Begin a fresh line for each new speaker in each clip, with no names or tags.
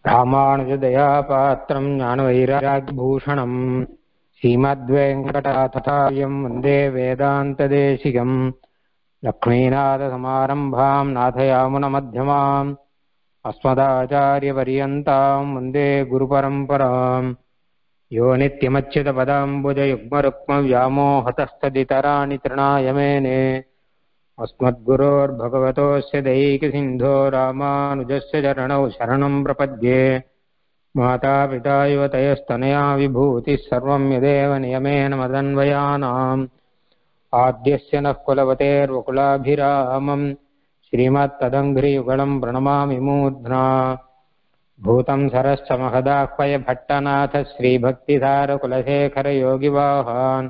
ராமானுஜதயாபாத்திரம் ஞானவைராகியபூஷணம் ஸ்ரீமத்வேங்கடாததாயம் வந்தே வேதாந்ததேசிகம் லக்ஷ்மீநாதசமாரம்பாம் நாதயாமுனமध्यமாம் अस्मदाचार्यपर्यन्ताम् वन्दे गुरुपरम्पराम् यो नित्यमच्युतपदाम्बुजयुग्मरुक्मव्यामोहतस्तदितराणि तृणाय मेने अस्मद्गुरोर्भगवतोऽस्य दैकिसिन्धो रामानुजस्य चरणौ शरणम् प्रपद्ये मातापिता युवतयस्तनया विभूतिः सर्वम् यदेव नियमेन मदन्वयानाम् आद्यस्य नः कुलवतेर्वकुलाभिरामम् श्रीमत्तदङ्घ्रियुगलम् प्रणमामि मूर्ध्ना भूतम् सरश्च महदाह्वय भट्टनाथ श्रीभक्तिधारकुलशेखरयोगिवाहान्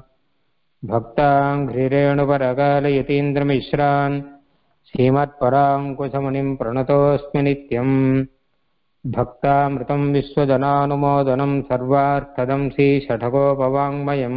भक्ताङ्घ्रिरेणुपरकालयतीन्द्रमिश्रान् श्रीमत्पराङ्कुशमुनिम् प्रणतोऽस्मि नित्यम् भक्तामृतम् विश्वजनानुमोदनम् सर्वार्थदम् श्रीषठकोपवाङ्मयम्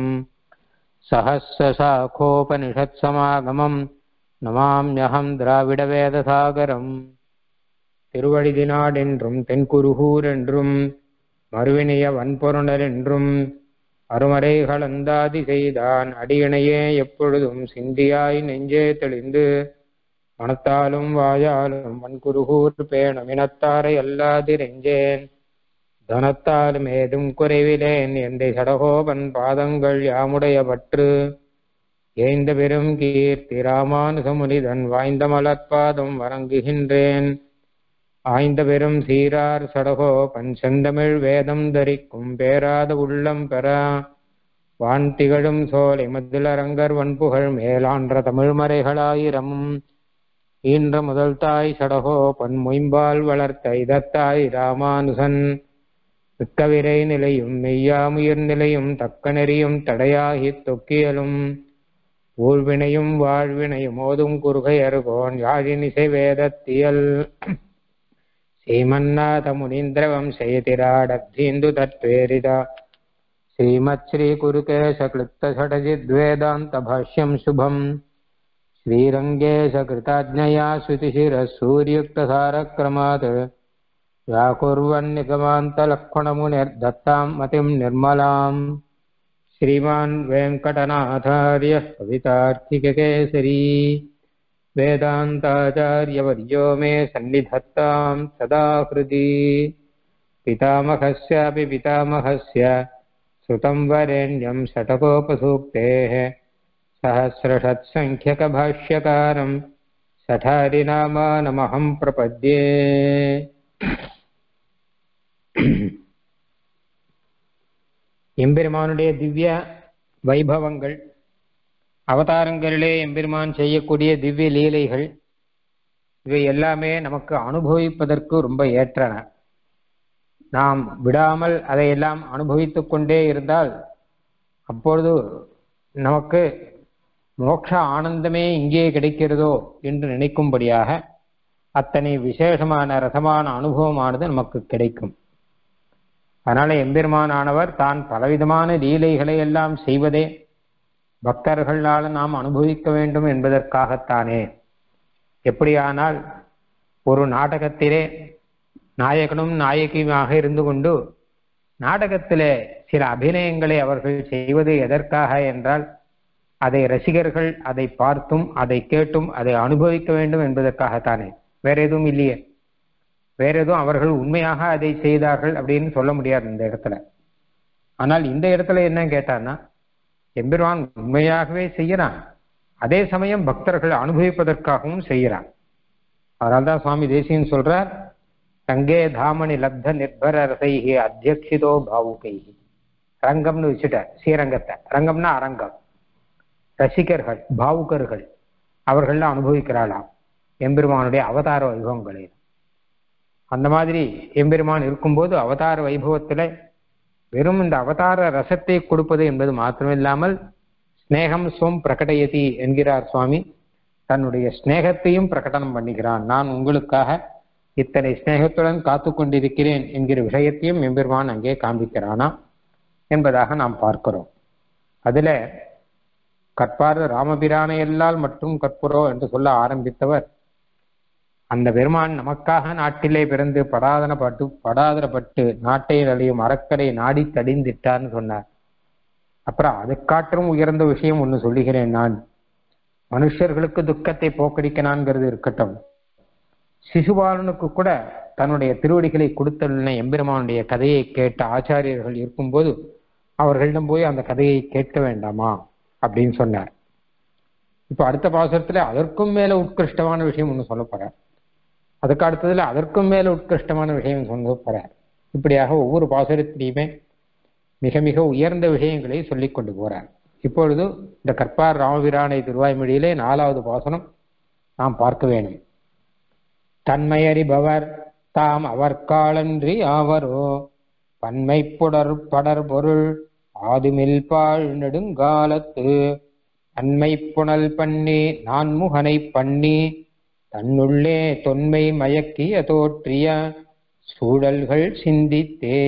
सहस्रशाखोपनिषत्समागमम् நமாம்யகம் திராவிடவேதசாகரம் திருவழிதினாடென்றும் தென்குருகூர் என்றும் மறுவினிய வன்பொருணர் என்றும் அருமறைகளந்தாதி செய்தான் அடியணையே எப்பொழுதும் சிந்தியாய் நெஞ்சே தெளிந்து மனத்தாலும் வாயாலும் வன்குருகூர் பேணும் இனத்தாரை அல்லாதிரெஞ்சேன் தனத்தாலும் ஏதும் குறைவிலேன் எந்தை சடகோபன் பாதங்கள் யாமுடைய பற்று ஏய்ந்த பெரும் கீர்த்தி ராமானுசமுனிதன் வாய்ந்த மலர்பாதம் வணங்குகின்றேன் ஆய்ந்த பெரும் சீரார் சடகோ பன் செந்தமிழ் வேதம் தரிக்கும் பேராத உள்ளம் பெற வான் திகழும் சோலை மதிலரங்கர் வன்புகழ் மேலான்ற தமிழ்மறைகளாயிரமும் ஈன்ற முதல் தாய் சடகோ பன் மொயம்பால் வளர்த்த இதத்தாய் ராமானுசன் மிக்கவிரை நிலையும் மெய்யாமுயிர் நிலையும் தக்க நெறியும் தடையாகித் தொக்கியலும் ஊழ்வினையும் வாழ்வினையும் ஓதும் குறுகை அருகோன் யாழினிசை வேதத்தியல் ஸ்ரீமன்னாத முனீந்திரவம் செய்திராடத்தீந்து தத்வேரிதா ஸ்ரீமத் ஸ்ரீ குருகேச கிளுப்த ஷடஜித்வேதாந்த பாஷ்யம் சுபம் ஸ்ரீரங்கேಶ கிருதாஜ்ஞயா ஸ்ருதிशिरः सूर्युक्तसारक्रमात् व्याकुर्वन्निगमान्तलक्ष्मणमुनिर्दत्ताम् मतिम् निर्मलाम् श्रीमान् वेङ्कटनाथार्यः कवितार्थिककेसरी वेदान्ताचार्यवर्यो मे सन्निधत्ताम् सदा हृदि पितामहस्यापि पितामहस्य श्रुतम् वरेण्यम् षटकोपसूक्तेः सहस्रषत्सङ्ख्यकभाष्यकारम् सठारिनामानमहम् प्रपद्ये எம்பெருமானுடைய திவ்ய வைபவங்கள் அவதாரங்களிலே எம்பெருமான் செய்யக்கூடிய திவ்ய லீலைகள் இவை எல்லாமே நமக்கு அனுபவிப்பதற்கு ரொம்ப ஏற்றன நாம் விடாமல் அதையெல்லாம் அனுபவித்துக் கொண்டே இருந்தால் அப்பொழுது நமக்கு மோட்ச ஆனந்தமே இங்கே கிடைக்கிறதோ என்று நினைக்கும்படியாக அத்தனை விசேஷமான ரசமான அனுபவமானது நமக்கு கிடைக்கும் அதனால எம்பெருமானானவர் தான் பலவிதமான லீலைகளை எல்லாம் செய்வதே பக்தர்களால் நாம் அனுபவிக்க வேண்டும் என்பதற்காகத்தானே எப்படியானால் ஒரு நாடகத்திலே நாயகனும் நாயகியுமாக இருந்து கொண்டு நாடகத்திலே சில அபிநயங்களை அவர்கள் செய்வது எதற்காக என்றால் அதை ரசிகர்கள் அதை பார்த்தும் அதை கேட்டும் அதை அனுபவிக்க வேண்டும் என்பதற்காகத்தானே வேற எதுவும் இல்லையே வேற எதுவும் அவர்கள் உண்மையாக அதை செய்தார்கள் அப்படின்னு சொல்ல முடியாது இந்த இடத்துல ஆனால் இந்த இடத்துல என்ன கேட்டான்னா எம்பெருமான் உண்மையாகவே செய்யறான் அதே சமயம் பக்தர்கள் அனுபவிப்பதற்காகவும் செய்யறான் அதனால்தான் சுவாமி தேசியன் சொல்றார் தங்கே தாமணி லப்த நிர்பர ரசைகி அத்தியட்சிதோ பாவுகைகி ரங்கம்னு வச்சுட்டார் ஸ்ரீரங்கத்தை ரங்கம்னா அரங்கம் ரசிகர்கள் பாவுகர்கள் அவர்கள்லாம் அனுபவிக்கிறாளாம் எம்பெருமானுடைய அவதார வைபவங்களை அந்த மாதிரி எம்பெருமான் இருக்கும்போது அவதார வைபவத்துல வெறும் இந்த அவதார ரசத்தை கொடுப்பது என்பது மாத்திரமில்லாமல் ஸ்னேகம் ஸ்வம் பிரகடயதி என்கிறார் சுவாமி தன்னுடைய ஸ்னேகத்தையும் பிரகடனம் பண்ணுகிறான் நான் உங்களுக்காக இத்தனை ஸ்னேகத்துடன் காத்து கொண்டிருக்கிறேன் என்கிற விஷயத்தையும் எம்பெருமான் அங்கே காண்பிக்கிறானா என்பதாக நாம் பார்க்கிறோம் அதுல கற்பார் ராமபிரானையல்லால் மட்டும் கற்புரோ என்று சொல்ல ஆரம்பித்தவர் அந்த பெருமான் நமக்காக நாட்டிலே பிறந்து படாதனப்பட்டு படாதனப்பட்டு நாட்டை அழியும் அறக்கரை நாடி தடிந்திட்டார்னு சொன்னார் அப்புறம் அதை காட்டிலும் உயர்ந்த விஷயம் ஒன்று சொல்லுகிறேன் நான் மனுஷர்களுக்கு துக்கத்தை போக்கடிக்கனான்ங்கிறது இருக்கட்டும் சிசுபாலனுக்கு கூட தன்னுடைய திருவடிகளை கொடுத்துள்ள எம்பெருமானுடைய கதையை கேட்ட ஆச்சாரியர்கள் இருக்கும்போது அவர்களிடம் போய் அந்த கதையை கேட்க வேண்டாமா அப்படின்னு சொன்னார் இப்ப அடுத்த பாசுரத்துல அதற்கும் மேல உட்கிருஷ்டமான விஷயம் ஒன்று சொல்ல போறார் அதுக்கு அடுத்ததுல அதற்கும் மேல உட்கிருஷ்டமான விஷயம் சொல்ல போறார் இப்படியாக ஒவ்வொரு பாசுரத்திலையுமே மிக மிக உயர்ந்த விஷயங்களை சொல்லிக் கொண்டு போறார் இப்பொழுது இந்த கற்பார் ராமபிரானை திருவாய்மொழியிலே நாலாவது பாசனம் நாம் பார்க்க வேண்டும் தன்மையறிபவர் தாம் அவர் காலன்றி ஆவரோ பன்மை புடர் படர் பொருள் ஆதுமில் பாழ் நெடுங்காலத்து அன்மை புனல் பண்ணி நான்முகனை பண்ணி தன்னுள்ளே தொன்மை மயக்கிய தோற்றிய சூழல்கள் சிந்தித்தே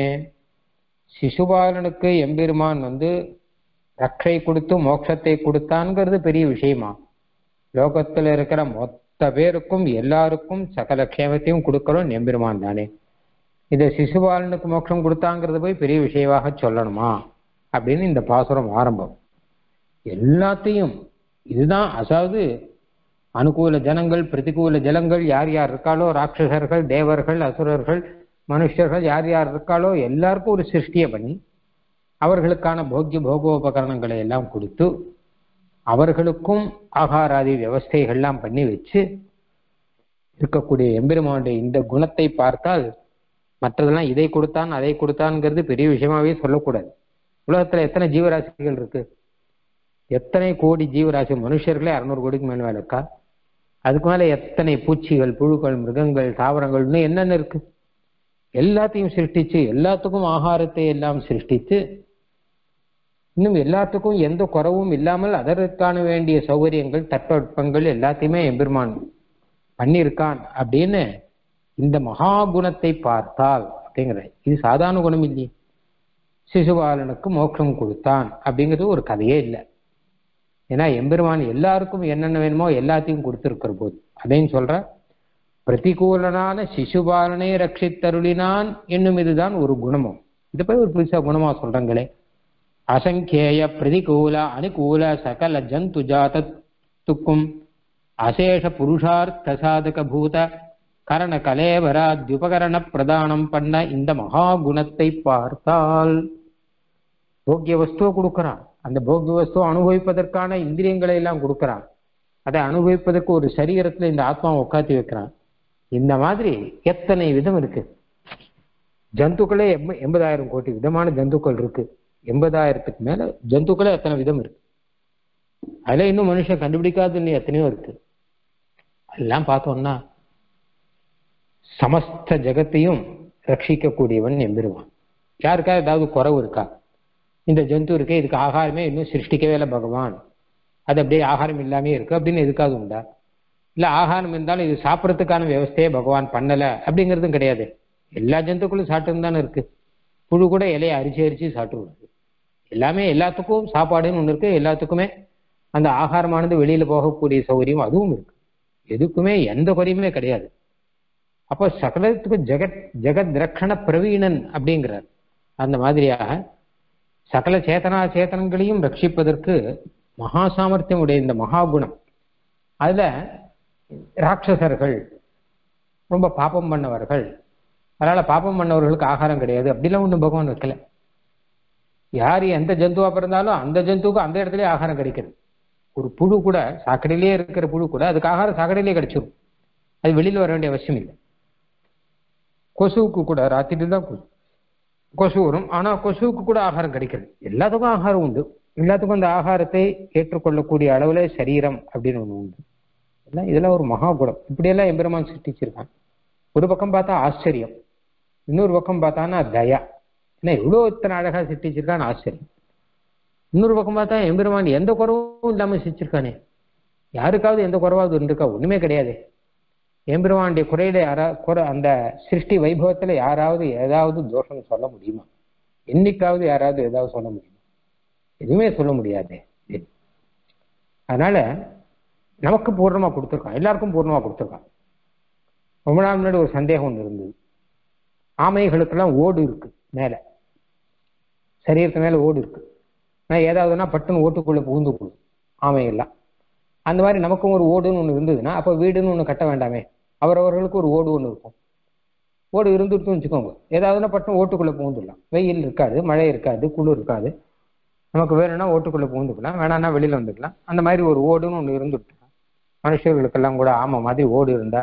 சிசுபாலனுக்கு எம்பெருமான் வந்து ரட்சை கொடுத்து மோட்சத்தை கொடுத்தான்ங்கிறது பெரிய விஷயமா லோகத்துல இருக்கிற மொத்த பேருக்கும் எல்லாருக்கும் சகல க்ஷேமத்தையும் கொடுக்கணும் எம்பெருமான் தானே இதை சிசுபாலனுக்கு மோட்சம் கொடுத்தாங்கிறது போய் பெரிய விஷயமாக சொல்லணுமா அப்படின்னு இந்த பாசுரம் ஆரம்பம் எல்லாத்தையும் இதுதான் அதாவது அனுகூல ஜனங்கள் பிரதிகூல ஜலங்கள் யார் யார் இருக்காளோ ராட்சசர்கள் தேவர்கள் அசுரர்கள் மனுஷர்கள் யார் யார் இருக்காளோ எல்லாருக்கும் ஒரு சிருஷ்டியை பண்ணி அவர்களுக்கான போக்கிய போகோபகரணங்களை எல்லாம் கொடுத்து அவர்களுக்கும் ஆகாராதி வியவஸ்தைகள்லாம் பண்ணி வச்சு இருக்கக்கூடிய எம்பெருமானுடைய இந்த குணத்தை பார்த்தால் மற்றதெல்லாம் இதை கொடுத்தான் அதை கொடுத்தான்ங்கிறது பெரிய விஷயமாவே சொல்லக்கூடாது உலகத்துல எத்தனை ஜீவராசிகள் இருக்கு எத்தனை கோடி ஜீவராசி மனுஷர்களே அறுநூறு கோடிக்கு மேல மேல இருக்கா அதுக்கு மேல எத்தனை பூச்சிகள் புழுக்கள் மிருகங்கள் தாவரங்கள் இன்னும் என்னென்ன இருக்கு எல்லாத்தையும் சிருஷ்டிச்சு எல்லாத்துக்கும் ஆகாரத்தை எல்லாம் சிருஷ்டித்து இன்னும் எல்லாத்துக்கும் எந்த குறவும் இல்லாமல் அதற்கான வேண்டிய சௌகரியங்கள் தட்பவெப்பங்கள் எல்லாத்தையுமே எம்பெருமான் பண்ணியிருக்கான் அப்படின்னு இந்த மகா குணத்தை பார்த்தால் அப்படிங்கிற இது சாதாரண குணம் இல்லையே சிசுபாலனுக்கு மோட்சம் கொடுத்தான் அப்படிங்கிறது ஒரு கதையே இல்லை ஏன்னா எம்பெருமான் எல்லாருக்கும் என்னென்ன வேணுமோ எல்லாத்தையும் கொடுத்திருக்கிற போது அதையும் சொல்ற பிரதிகூலனான சிசுபாலனை ரட்சித்தருளினான் என்னும் இதுதான் ஒரு குணமும் இதை போய் ஒரு புதுசா குணமா சொல்றாங்களே அசங்கேய பிரதிகூல அனுகூல சகல ஜந்து ஜாதத்துக்கும் அசேஷ புருஷார்த்த சாதக பூத கரண கலேவராத்யுபகரண பிரதானம் பண்ண இந்த மகா குணத்தை பார்த்தால் போக்கிய வஸ்துவை கொடுக்கறான் அந்த போக்கிய வஸ்துவை அனுபவிப்பதற்கான இந்திரியங்களை எல்லாம் கொடுக்கறான் அதை அனுபவிப்பதற்கு ஒரு சரீரத்துல இந்த ஆத்மாவை உட்காத்தி வைக்கிறான் இந்த மாதிரி எத்தனை விதம் இருக்கு ஜந்துக்களே எண்ப எண்பதாயிரம் கோடி விதமான ஜந்துக்கள் இருக்கு எண்பதாயிரத்துக்கு மேல ஜந்துக்களே எத்தனை விதம் இருக்கு அதுல இன்னும் மனுஷன் கண்டுபிடிக்காத இன்னும் எத்தனையோ இருக்கு எல்லாம் பார்த்தோம்னா சமஸ்த ஜெகத்தையும் ரட்சிக்கக்கூடியவன் எம்பெருவான் யாருக்கா ஏதாவது குறவு இருக்கா இந்த ஜந்து இருக்கே இதுக்கு ஆகாரமே இன்னும் சிருஷ்டிக்கவே இல்லை பகவான் அது அப்படியே ஆகாரம் இல்லாமே இருக்கு அப்படின்னு எதுக்காவது உண்டா இல்ல ஆகாரம் இருந்தாலும் இது சாப்பிட்றதுக்கான வியவஸ்தையே பகவான் பண்ணல அப்படிங்கிறதும் கிடையாது எல்லா ஜந்துக்களும் சாப்பிட்டு தானே இருக்கு புழு கூட இலையை அரிச்சு அரிச்சு சாப்பிட்டு எல்லாமே எல்லாத்துக்கும் சாப்பாடுன்னு ஒன்று இருக்கு எல்லாத்துக்குமே அந்த ஆகாரமானது வெளியில போகக்கூடிய சௌகரியம் அதுவும் இருக்கு எதுக்குமே எந்த குறையுமே கிடையாது அப்போ சகலத்துக்கும் ஜெகத் ஜெகத் ரக்ஷண பிரவீணன் அப்படிங்கிறார் அந்த மாதிரியாக சகல சேதனா சேத்தனங்களையும் ரட்சிப்பதற்கு மகா சாமர்த்தியம் உடைய இந்த மகாகுணம் அதுல ராட்சசர்கள் ரொம்ப பாப்பம் பண்ணவர்கள் அதனால பாப்பம் பண்ணவர்களுக்கு ஆகாரம் கிடையாது அப்படிலாம் ஒன்றும் பகவான் வைக்கல யார் எந்த ஜந்துவா பிறந்தாலும் அந்த ஜந்துவுக்கு அந்த இடத்துலயே ஆகாரம் கிடைக்கிறது ஒரு புழு கூட சாக்கடையிலேயே இருக்கிற புழு கூட அதுக்கு ஆகாரம் சாக்கடையிலேயே கிடைச்சிரும் அது வெளியில வர வேண்டிய அவசியம் இல்லை கொசுவுக்கு கூட ராத்திரி தான் கொசு கொசு வரும் ஆனா கொசுவுக்கு கூட ஆகாரம் கிடைக்கிறது எல்லாத்துக்கும் ஆகாரம் உண்டு எல்லாத்துக்கும் அந்த ஆகாரத்தை ஏற்றுக்கொள்ளக்கூடிய அளவுல சரீரம் அப்படின்னு ஒண்ணு உண்டு எல்லாம் இதெல்லாம் ஒரு மகாகுணம் இப்படியெல்லாம் எம்பெருமான் சிருஷ்டிச்சிருக்கான் ஒரு பக்கம் பார்த்தா ஆச்சரியம் இன்னொரு பக்கம் பார்த்தான்னா தயா ஏன்னா இவ்வளோ இத்தனை அழகா சிருஷ்டிச்சிருக்கான்னு ஆச்சரியம் இன்னொரு பக்கம் பார்த்தா எம்பெருமான் எந்த குறவும் இல்லாம சிரிச்சிருக்கானே யாருக்காவது எந்த குறவாவது இருந்திருக்கா ஒண்ணுமே கிடையாது எம்பெருமானுடைய குறையில யாரா குறை அந்த சிருஷ்டி வைபவத்துல யாராவது ஏதாவது தோஷம் சொல்ல முடியுமா என்னைக்காவது யாராவது ஏதாவது சொல்ல முடியுமா எதுவுமே சொல்ல முடியாது அதனால நமக்கு பூர்ணமா கொடுத்துருக்கான் எல்லாருக்கும் பூர்ணமா கொடுத்துருக்கான் ரொம்ப நாள் முன்னாடி ஒரு சந்தேகம் ஒன்று இருந்தது ஆமைகளுக்கெல்லாம் ஓடு இருக்கு மேலே சரீரத்து மேலே ஓடு இருக்கு நான் ஏதாவதுன்னா பட்டுன்னு ஓட்டுக்குள்ளே புகுந்து போகும் ஆமையெல்லாம் அந்த மாதிரி நமக்கும் ஒரு ஓடுன்னு ஒன்று இருந்ததுன்னா அப்போ வீடுன்னு ஒன்று கட்ட வேண்டாமே அவரவர்களுக்கு ஒரு ஓடு ஒன்று இருக்கும் ஓடு இருந்துட்டு வச்சுக்கோங்க ஏதாவதுன்னா பட்டம் ஓட்டுக்குள்ளே புகுந்துடலாம் வெயில் இருக்காது மழை இருக்காது குளிர் இருக்காது நமக்கு வேணும்னா ஓட்டுக்குள்ளே புகுந்துக்கலாம் வேணாம்னா வெளியில் வந்துக்கலாம் அந்த மாதிரி ஒரு ஓடுன்னு ஒன்று இருந்துட்டு மனுஷர்களுக்கெல்லாம் கூட ஆமை மாதிரி ஓடு இருந்தா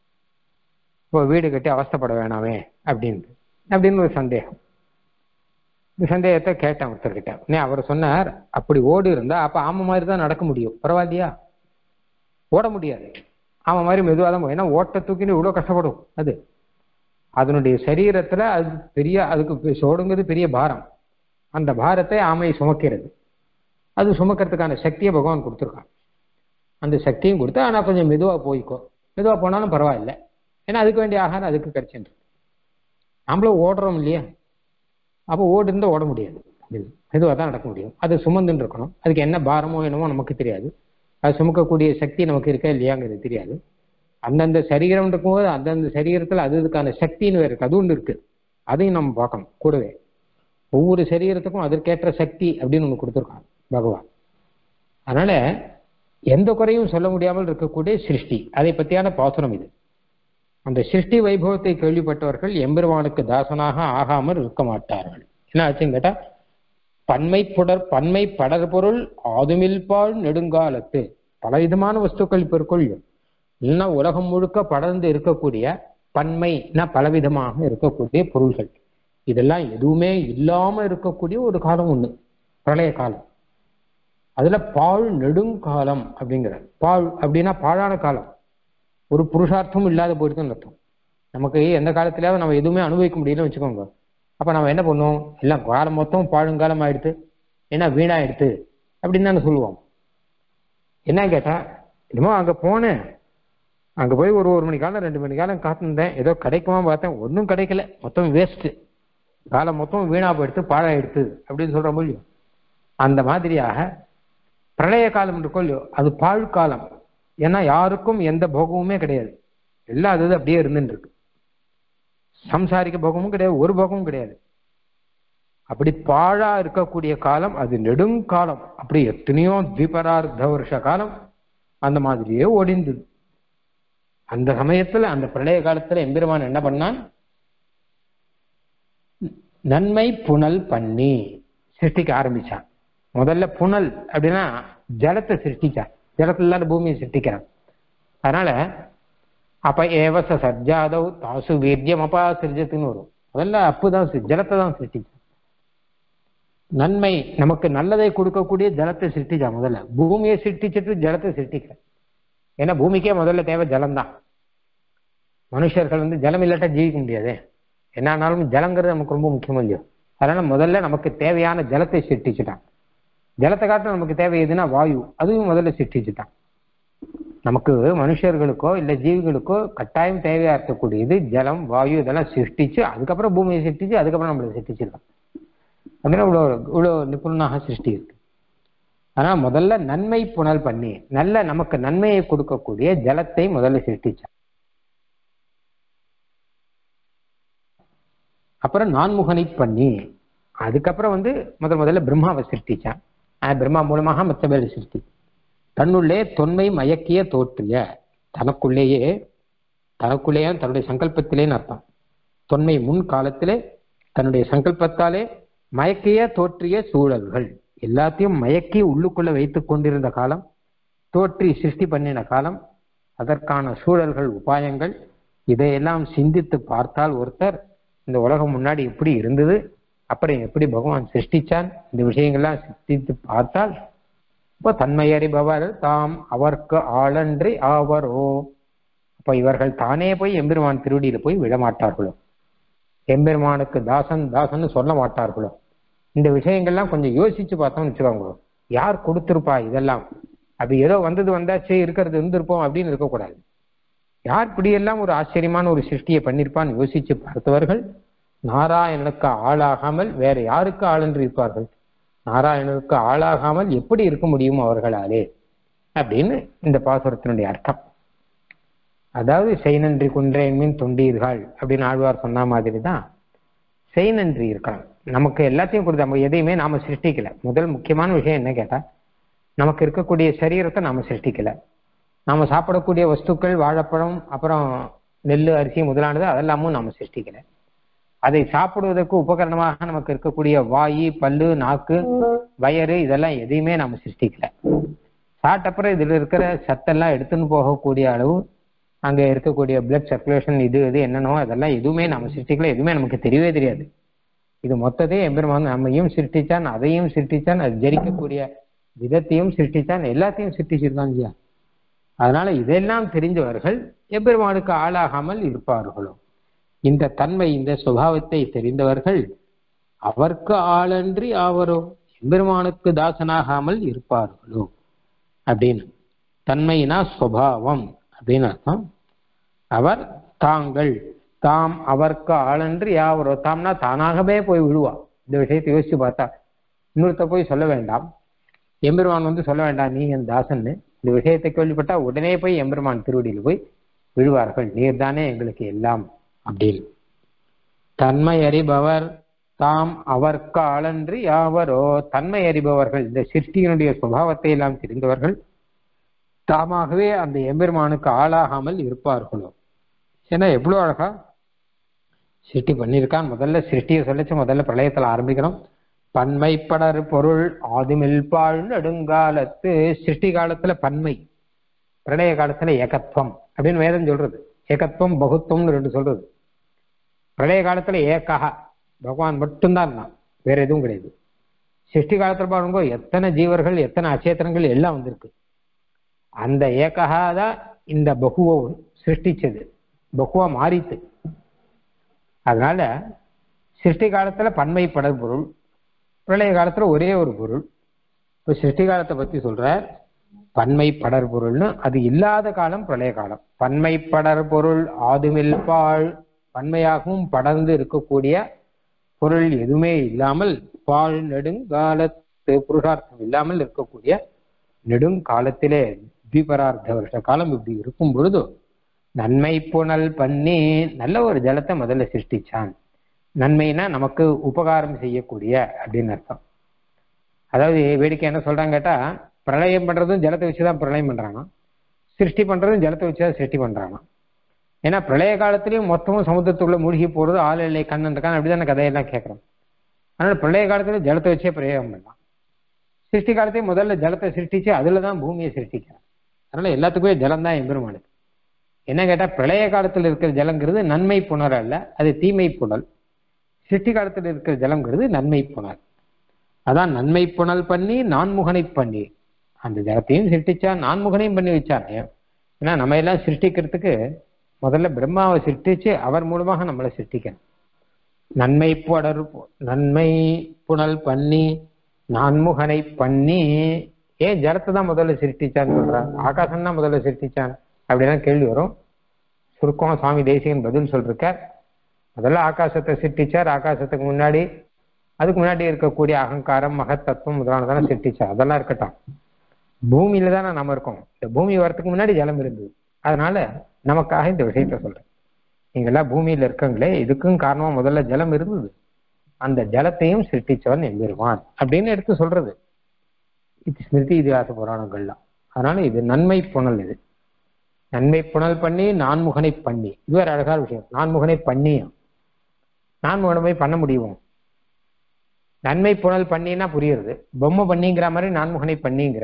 இப்போ வீடு கட்டி அவஸ்தைப்பட வேணாமே அப்படின்ட்டு அப்படின்னு ஒரு சந்தேகம் இந்த சந்தேகத்தை கேட்டேன் ஒருத்தர்கிட்ட உடனே அவர் சொன்னார் அப்படி ஓடு இருந்தா அப்ப ஆமை மாதிரி தான் நடக்க முடியும் பரவாயில்லையா ஓட முடியாது ஆமை மாதிரி மெதுவாக தான் போகும். ஏன்னா ஓட்ட தூக்கின்னு இவ்வளோ கஷ்டப்படும் அது அதனுடைய சரீரத்துல அது பெரிய அதுக்கு சோடுங்கிறது பெரிய பாரம் அந்த பாரத்தை ஆமை சுமக்கிறது அது சுமக்கிறதுக்கான சக்தியை பகவான் கொடுத்துருக்கான் அந்த சக்தியும் கொடுத்து ஆனால் கொஞ்சம் மெதுவாக போய்க்கோ மெதுவாக போனாலும் பரவாயில்ல ஏன்னா அதுக்கு வேண்டிய ஆகாரம் அதுக்கு கிடைச்சிட்டு நம்மளும் ஓடுறோம் இல்லையா அப்போ ஓடு இருந்தால் ஓட முடியாது மெதுவாக தான் நடக்க முடியும் அது சுமந்துன்னு இருக்கணும் அதுக்கு என்ன பாரமோ என்னமோ நமக்கு தெரியாது அது சுமக்கக்கூடிய சக்தி நமக்கு இருக்கா இல்லையாங்கிறது தெரியாது அந்தந்த சரீரம் இருக்கும்போது அந்தந்த சரீரத்தில் அது இதுக்கான சக்தின்னு வேறு இருக்கு அது ஒன்று இருக்கு அதையும் நம்ம பார்க்கணும் கூடவே ஒவ்வொரு சரீரத்துக்கும் அதற்கேற்ற சக்தி அப்படின்னு ஒன்று கொடுத்துருக்கான் பகவான் அதனால எந்த குறையும் சொல்ல முடியாமல் இருக்கக்கூடிய சிருஷ்டி அதை பற்றியான பாசுரம் இது அந்த சிருஷ்டி வைபவத்தை கேள்விப்பட்டவர்கள் எம்பெருமானுக்கு தாசனாக ஆகாமல் இருக்க மாட்டார்கள் என்ன ஆச்சுன்னு கேட்டா பன்மை புடர் பன்மை படர் பொருள் ஆதுமில்பால் நெடுங்காலத்து பலவிதமான வஸ்துக்கள் இப்போ கொள்ளும் இல்லைன்னா உலகம் முழுக்க படர்ந்து இருக்கக்கூடிய பன்மைனா பலவிதமாக இருக்கக்கூடிய பொருள்கள் இதெல்லாம் எதுவுமே இல்லாம இருக்கக்கூடிய ஒரு காலம் ஒண்ணு பிரளய காலம் அதுல பாழ் நெடுங்காலம் அப்படிங்கிறார் பாழ் அப்படின்னா பாழான காலம் ஒரு புருஷார்த்தமும் இல்லாத போயிடுதுன்னு அர்த்தம் நமக்கு எந்த காலத்திலாவது நம்ம எதுவுமே அனுபவிக்க முடியலன்னு வச்சுக்கோங்க அப்ப நம்ம என்ன பண்ணுவோம் எல்லாம் காலம் மொத்தம் பாழுங்காலம் ஆயிடுத்து ஏன்னா வீணாயிடுத்து அப்படின்னு தானே சொல்லுவோம் என்ன கேட்டா என்னமோ அங்க போனேன் அங்க போய் ஒரு ஒரு மணி காலம் ரெண்டு மணி காலம் காத்திருந்தேன் ஏதோ கிடைக்குமா பார்த்தேன் ஒன்றும் கிடைக்கல மொத்தம் வேஸ்ட் காலம் மொத்தம் வீணா போயிடுத்து பாழாயிடுத்து அப்படின்னு சொல்ற முடியும் அந்த மாதிரியாக பிரளய காலம் இருக்கோ இல்லையோ அது பாழ் காலம் ஏன்னா யாருக்கும் எந்த போகமுமே கிடையாது எல்லாம் அது அப்படியே இருந்துட்டு இருக்கு சம்சாரிக்க போகமும் கிடையாது ஒரு போகமும் கிடையாது அப்படி பாழா இருக்கக்கூடிய காலம் அது நெடுங்காலம் அப்படி எத்தனையோ தீபரார்த்த வருஷ காலம் அந்த மாதிரியே ஒடிந்தது அந்த சமயத்துல அந்த பிரளய காலத்துல எம்பெருமான் என்ன பண்ணான் நன்மை புனல் பண்ணி சிருஷ்டிக்க ஆரம்பிச்சான் முதல்ல புனல் அப்படின்னா ஜலத்தை சிருஷ்டிச்சான் ஜலத்துல பூமியை சிருஷ்டிக்கிறான் அதனால அப்ப ஏவச சர்ஜாதவ் தாசு வீரியம் அப்பா சிருஜத்துன்னு வரும் முதல்ல அப்புதான் ஜலத்தை தான் சிருஷ்டிச்சான் நன்மை நமக்கு நல்லதை கொடுக்கக்கூடிய ஜலத்தை சிருஷ்டிச்சா முதல்ல பூமியை சிருஷ்டிச்சுட்டு ஜலத்தை சிருஷ்டிக்க ஏன்னா பூமிக்கே முதல்ல தேவை ஜலம்தான் மனுஷர்கள் வந்து ஜலம் இல்லாட்டா ஜீவிக்க முடியாது என்ன ஆனாலும் ஜலங்கிறது நமக்கு ரொம்ப முக்கியம் இல்லையோ அதனால முதல்ல நமக்கு தேவையான ஜலத்தை சிருஷ்டிச்சுட்டான் ஜலத்தை காட்ட நமக்கு தேவை எதுனா வாயு அதுவும் முதல்ல சிருஷ்டிச்சுட்டான் நமக்கு மனுஷர்களுக்கோ இல்ல ஜீவிகளுக்கோ கட்டாயம் தேவையா இருக்கக்கூடியது ஜலம் வாயு இதெல்லாம் சிருஷ்டிச்சு அதுக்கப்புறம் பூமியை சிருஷ்டிச்சு அதுக்கப்புறம் நம்மளை சிருஷ்டிச்சிருக்கான் அதனால இவ்வளோ இவ்வளோ நிபுணனாக சிருஷ்டி இருக்கு ஆனா முதல்ல நன்மை புனல் பண்ணி நல்ல நமக்கு நன்மையை கொடுக்கக்கூடிய ஜலத்தை முதல்ல சிருஷ்டிச்சான் அப்புறம் நான்முகனை பண்ணி அதுக்கப்புறம் வந்து முதல் முதல்ல பிரம்மாவை சிருஷ்டிச்சான் பிரம்மா மூலமாக மற்ற பேர் சிருஷ்டி தன்னுள்ளே தொன்மை மயக்கிய தோற்றிய தனக்குள்ளேயே தனக்குள்ளேயே தன்னுடைய சங்கல்பத்திலேன்னு அர்த்தம் தொன்மை முன் காலத்திலே தன்னுடைய சங்கல்பத்தாலே மயக்கிய தோற்றிய சூழல்கள் எல்லாத்தையும் மயக்கி உள்ளுக்குள்ள வைத்துக் கொண்டிருந்த காலம் தோற்றி சிருஷ்டி பண்ணின காலம் அதற்கான சூழல்கள் உபாயங்கள் இதையெல்லாம் சிந்தித்து பார்த்தால் ஒருத்தர் இந்த உலகம் முன்னாடி எப்படி இருந்தது அப்புறம் எப்படி பகவான் சிருஷ்டிச்சான் இந்த விஷயங்கள்லாம் சிந்தித்து பார்த்தால் இப்போ தன்மையறிபவர் தாம் அவர்க்கு ஆளன்றி ஆவரோ அப்ப இவர்கள் தானே போய் எம்பெருமான் திருவடியில போய் விழமாட்டார்களோ எம்பெருமானுக்கு தாசன் தாசன் சொல்ல மாட்டார்களோ இந்த விஷயங்கள்லாம் கொஞ்சம் யோசிச்சு பார்த்தோம்னு வச்சுக்கோங்க யார் கொடுத்திருப்பா இதெல்லாம் அது ஏதோ வந்தது வந்தாச்சு இருக்கிறது இருந்திருப்போம் அப்படின்னு இருக்கக்கூடாது யார் இப்படியெல்லாம் ஒரு ஆச்சரியமான ஒரு சிருஷ்டியை பண்ணியிருப்பான்னு யோசிச்சு பார்த்தவர்கள் நாராயணனுக்கு ஆளாகாமல் வேற யாருக்கு ஆளென்று இருப்பார்கள் நாராயணனுக்கு ஆளாகாமல் எப்படி இருக்க முடியும் அவர்களாலே அப்படின்னு இந்த பாசுரத்தினுடைய அர்த்தம் அதாவது செய் நன்றி குன்றேன் மீன் தொண்டீர்கள் அப்படின்னு ஆழ்வார் சொன்ன மாதிரி தான் செய் நன்றி இருக்கலாம் நமக்கு எல்லாத்தையும் கொடுத்து நம்ம எதையுமே நாம சிருஷ்டிக்கல முதல் முக்கியமான விஷயம் என்ன கேட்டா நமக்கு இருக்கக்கூடிய சரீரத்தை நாம சிருஷ்டிக்கல நாம சாப்பிடக்கூடிய வஸ்துக்கள் வாழைப்பழம் அப்புறம் நெல் அரிசி முதலானது அதெல்லாமும் நாம சிருஷ்டிக்கல அதை சாப்பிடுவதற்கு உபகரணமாக நமக்கு இருக்கக்கூடிய வாயு பல்லு நாக்கு வயறு இதெல்லாம் எதையுமே நாம சிருஷ்டிக்கல சாப்பிட்டப்புறம் இதுல இருக்கிற சத்தெல்லாம் எடுத்துன்னு போகக்கூடிய அளவு அங்க இருக்கக்கூடிய பிளட் சர்க்குலேஷன் இது இது என்னென்னோ அதெல்லாம் எதுவுமே நம்ம சிருஷ்டிக்கல எதுவுமே நமக்கு தெரியவே தெரியாது இது மொத்தத்தையும் எம்பெருமான் நம்மையும் சிருஷ்டிச்சான் அதையும் சிருஷ்டிச்சான் அது ஜரிக்கக்கூடிய விதத்தையும் சிருஷ்டிச்சான் எல்லாத்தையும் சிருஷ்டிச்சிருக்கான் இல்லையா அதனால இதெல்லாம் தெரிந்தவர்கள் எம்பெருமானுக்கு ஆளாகாமல் இருப்பார்களோ இந்த தன்மை இந்த சுபாவத்தை தெரிந்தவர்கள் அவர்க்கு ஆளன்றி ஆவரோ எம்பெருமானுக்கு தாசனாகாமல் இருப்பார்களோ அப்படின்னு தன்மைனா சுபாவம் அப்படின்னு அர்த்தம் அவர் தாங்கள் தாம் அவர்க்கு ஆளன்றி யாவரோ தாம்னா தானாகவே போய் விழுவா இந்த விஷயத்தை யோசிச்சு பார்த்தா இன்னொருத்த போய் சொல்ல வேண்டாம் எம்பெருமான் வந்து சொல்ல வேண்டாம் நீ என் தாசன்னு இந்த விஷயத்தை கேள்விப்பட்டா உடனே போய் எம்பெருமான் திருவடியில் போய் விழுவார்கள் நீர்தானே எங்களுக்கு எல்லாம் அப்படின்னு தன்மை அறிபவர் தாம் அவர்க்கு ஆளன்றி யாவரோ தன்மை அறிபவர்கள் இந்த சிருஷ்டியினுடைய சுபாவத்தை எல்லாம் தெரிந்தவர்கள் தாமாகவே அந்த எம்பெருமானுக்கு ஆளாகாமல் இருப்பார்களோ ஏன்னா எவ்வளவு அழகா சிருஷ்டி பண்ணியிருக்கான் முதல்ல சிருஷ்டியை சொல்லிச்சு முதல்ல பிரளயத்துல ஆரம்பிக்கிறோம் பன்மை படர் பொருள் ஆதிமில் பாழ் நெடுங்காலத்து சிருஷ்டி காலத்துல பன்மை பிரளய காலத்துல ஏகத்துவம் அப்படின்னு வேதம் சொல்றது ஏகத்துவம் பகுத்துவம்னு ரெண்டு சொல்றது பிரளய காலத்துல ஏகா பகவான் மட்டும்தான் இருந்தான் வேற எதுவும் கிடையாது சிருஷ்டி காலத்துல பாரும்போது எத்தனை ஜீவர்கள் எத்தனை அச்சேத்தனங்கள் எல்லாம் வந்திருக்கு அந்த ஏகா தான் இந்த பகுவை சிருஷ்டிச்சது பகுவா மாறித்து அதனால சிருஷ்டி காலத்துல பன்மை படர் பொருள் பிரளய காலத்துல ஒரே ஒரு பொருள் இப்போ சிருஷ்டி காலத்தை பத்தி சொல்ற பன்மை படர் பொருள்னு அது இல்லாத காலம் பிரளய காலம் பன்மை படர் பொருள் ஆதுமில் பாழ் பன்மையாகவும் படர்ந்து இருக்கக்கூடிய பொருள் எதுவுமே இல்லாமல் பாழ் நெடுங்காலத்து புருஷார்த்தம் இல்லாமல் இருக்கக்கூடிய நெடுங்காலத்திலே தீபரார்த்த வருஷ காலம் இப்படி இருக்கும் பொழுது நன்மை புனல் பண்ணி நல்ல ஒரு ஜலத்தை முதல்ல சிருஷ்டிச்சான் நன்மைனா நமக்கு உபகாரம் செய்யக்கூடிய அப்படின்னு அர்த்தம் அதாவது வேடிக்கை என்ன சொல்றாங்க கேட்டா பிரளயம் பண்றதும் ஜலத்தை வச்சுதான் பிரளயம் பண்றாங்க சிருஷ்டி பண்றதும் ஜலத்தை வச்சுதான் சிருஷ்டி பண்றாங்க ஏன்னா பிரளய காலத்திலயும் மொத்தமும் சமுத்திரத்துக்குள்ள மூழ்கி போறது ஆள் இல்லை கண்ணன் இருக்கான் அப்படிதான கதையெல்லாம் கேட்கறோம் அதனால பிரளய காலத்துல ஜலத்தை வச்சே பிரயோகம் பண்ணலாம் சிருஷ்டி காலத்தையும் முதல்ல ஜலத்தை சிருஷ்டிச்சு அதுல தான் பூமியை சிருஷ்டிக்கிறான் அதனால எல்லாத்துக்குமே ஜலம் தான் எம்பெருமானுக்கு என்ன கேட்டா பிரளய காலத்துல இருக்கிற ஜலங்கிறது நன்மை புணர் அல்ல அது தீமை புனல் சிருஷ்டி காலத்துல இருக்கிற ஜலங்கிறது நன்மை புனல் அதான் நன்மை புனல் பண்ணி நான்முகனை பண்ணி அந்த ஜலத்தையும் சிருஷ்டிச்சான் நான்முகனையும் பண்ணி வச்சான் ஏன்னா நம்ம எல்லாம் சிருஷ்டிக்கிறதுக்கு முதல்ல பிரம்மாவை சிருஷ்டிச்சு அவர் மூலமாக நம்மளை சிருஷ்டிக்கணும் நன்மை புடர் நன்மை புனல் பண்ணி நான்முகனை பண்ணி ஏன் ஜலத்தை தான் முதல்ல சிருஷ்டிச்சான்னு சொல்றான் ஆகாசம் தான் முதல்ல சிருஷ்டிச்சான் அப்படிலாம் கேள்வி வரும் சுருக்கம் சுவாமி தேசிகன் பதில் சொல்றார் முதல்ல ஆகாசத்தை சிருஷ்டிச்சார் ஆகாசத்துக்கு முன்னாடி அதுக்கு முன்னாடி இருக்கக்கூடிய அகங்காரம் மகத்தத்துவம் முதலானதெல்லாம் சிருஷ்டிச்சார் அதெல்லாம் இருக்கட்டும் பூமியில தானே நம்ம இருக்கோம் இந்த பூமி வரத்துக்கு முன்னாடி ஜலம் இருந்தது அதனால நமக்காக இந்த விஷயத்த சொல்றேன் நீங்க எல்லாம் பூமியில இருக்கங்களே இதுக்கும் காரணமா முதல்ல ஜலம் இருந்தது அந்த ஜலத்தையும் சிருஷ்டிச்சவன் எம்பெருமான் அப்படின்னு எடுத்து சொல்றது இது ஸ்மிருதி இதிகாச புராணங்கள்லாம் அதனால இது நன்மை புனல் இது நன்மை புனல் பண்ணி நான்முகனை பண்ணி இது ஒரு அழகான விஷயம் நான்முகனை பண்ணியும் நான்முகனை போய் பண்ண முடியும் நன்மை புனல் பண்ணினா புரியுறது பொம்மை பண்ணிங்கிற மாதிரி நான்முகனை பண்ணிங்கிற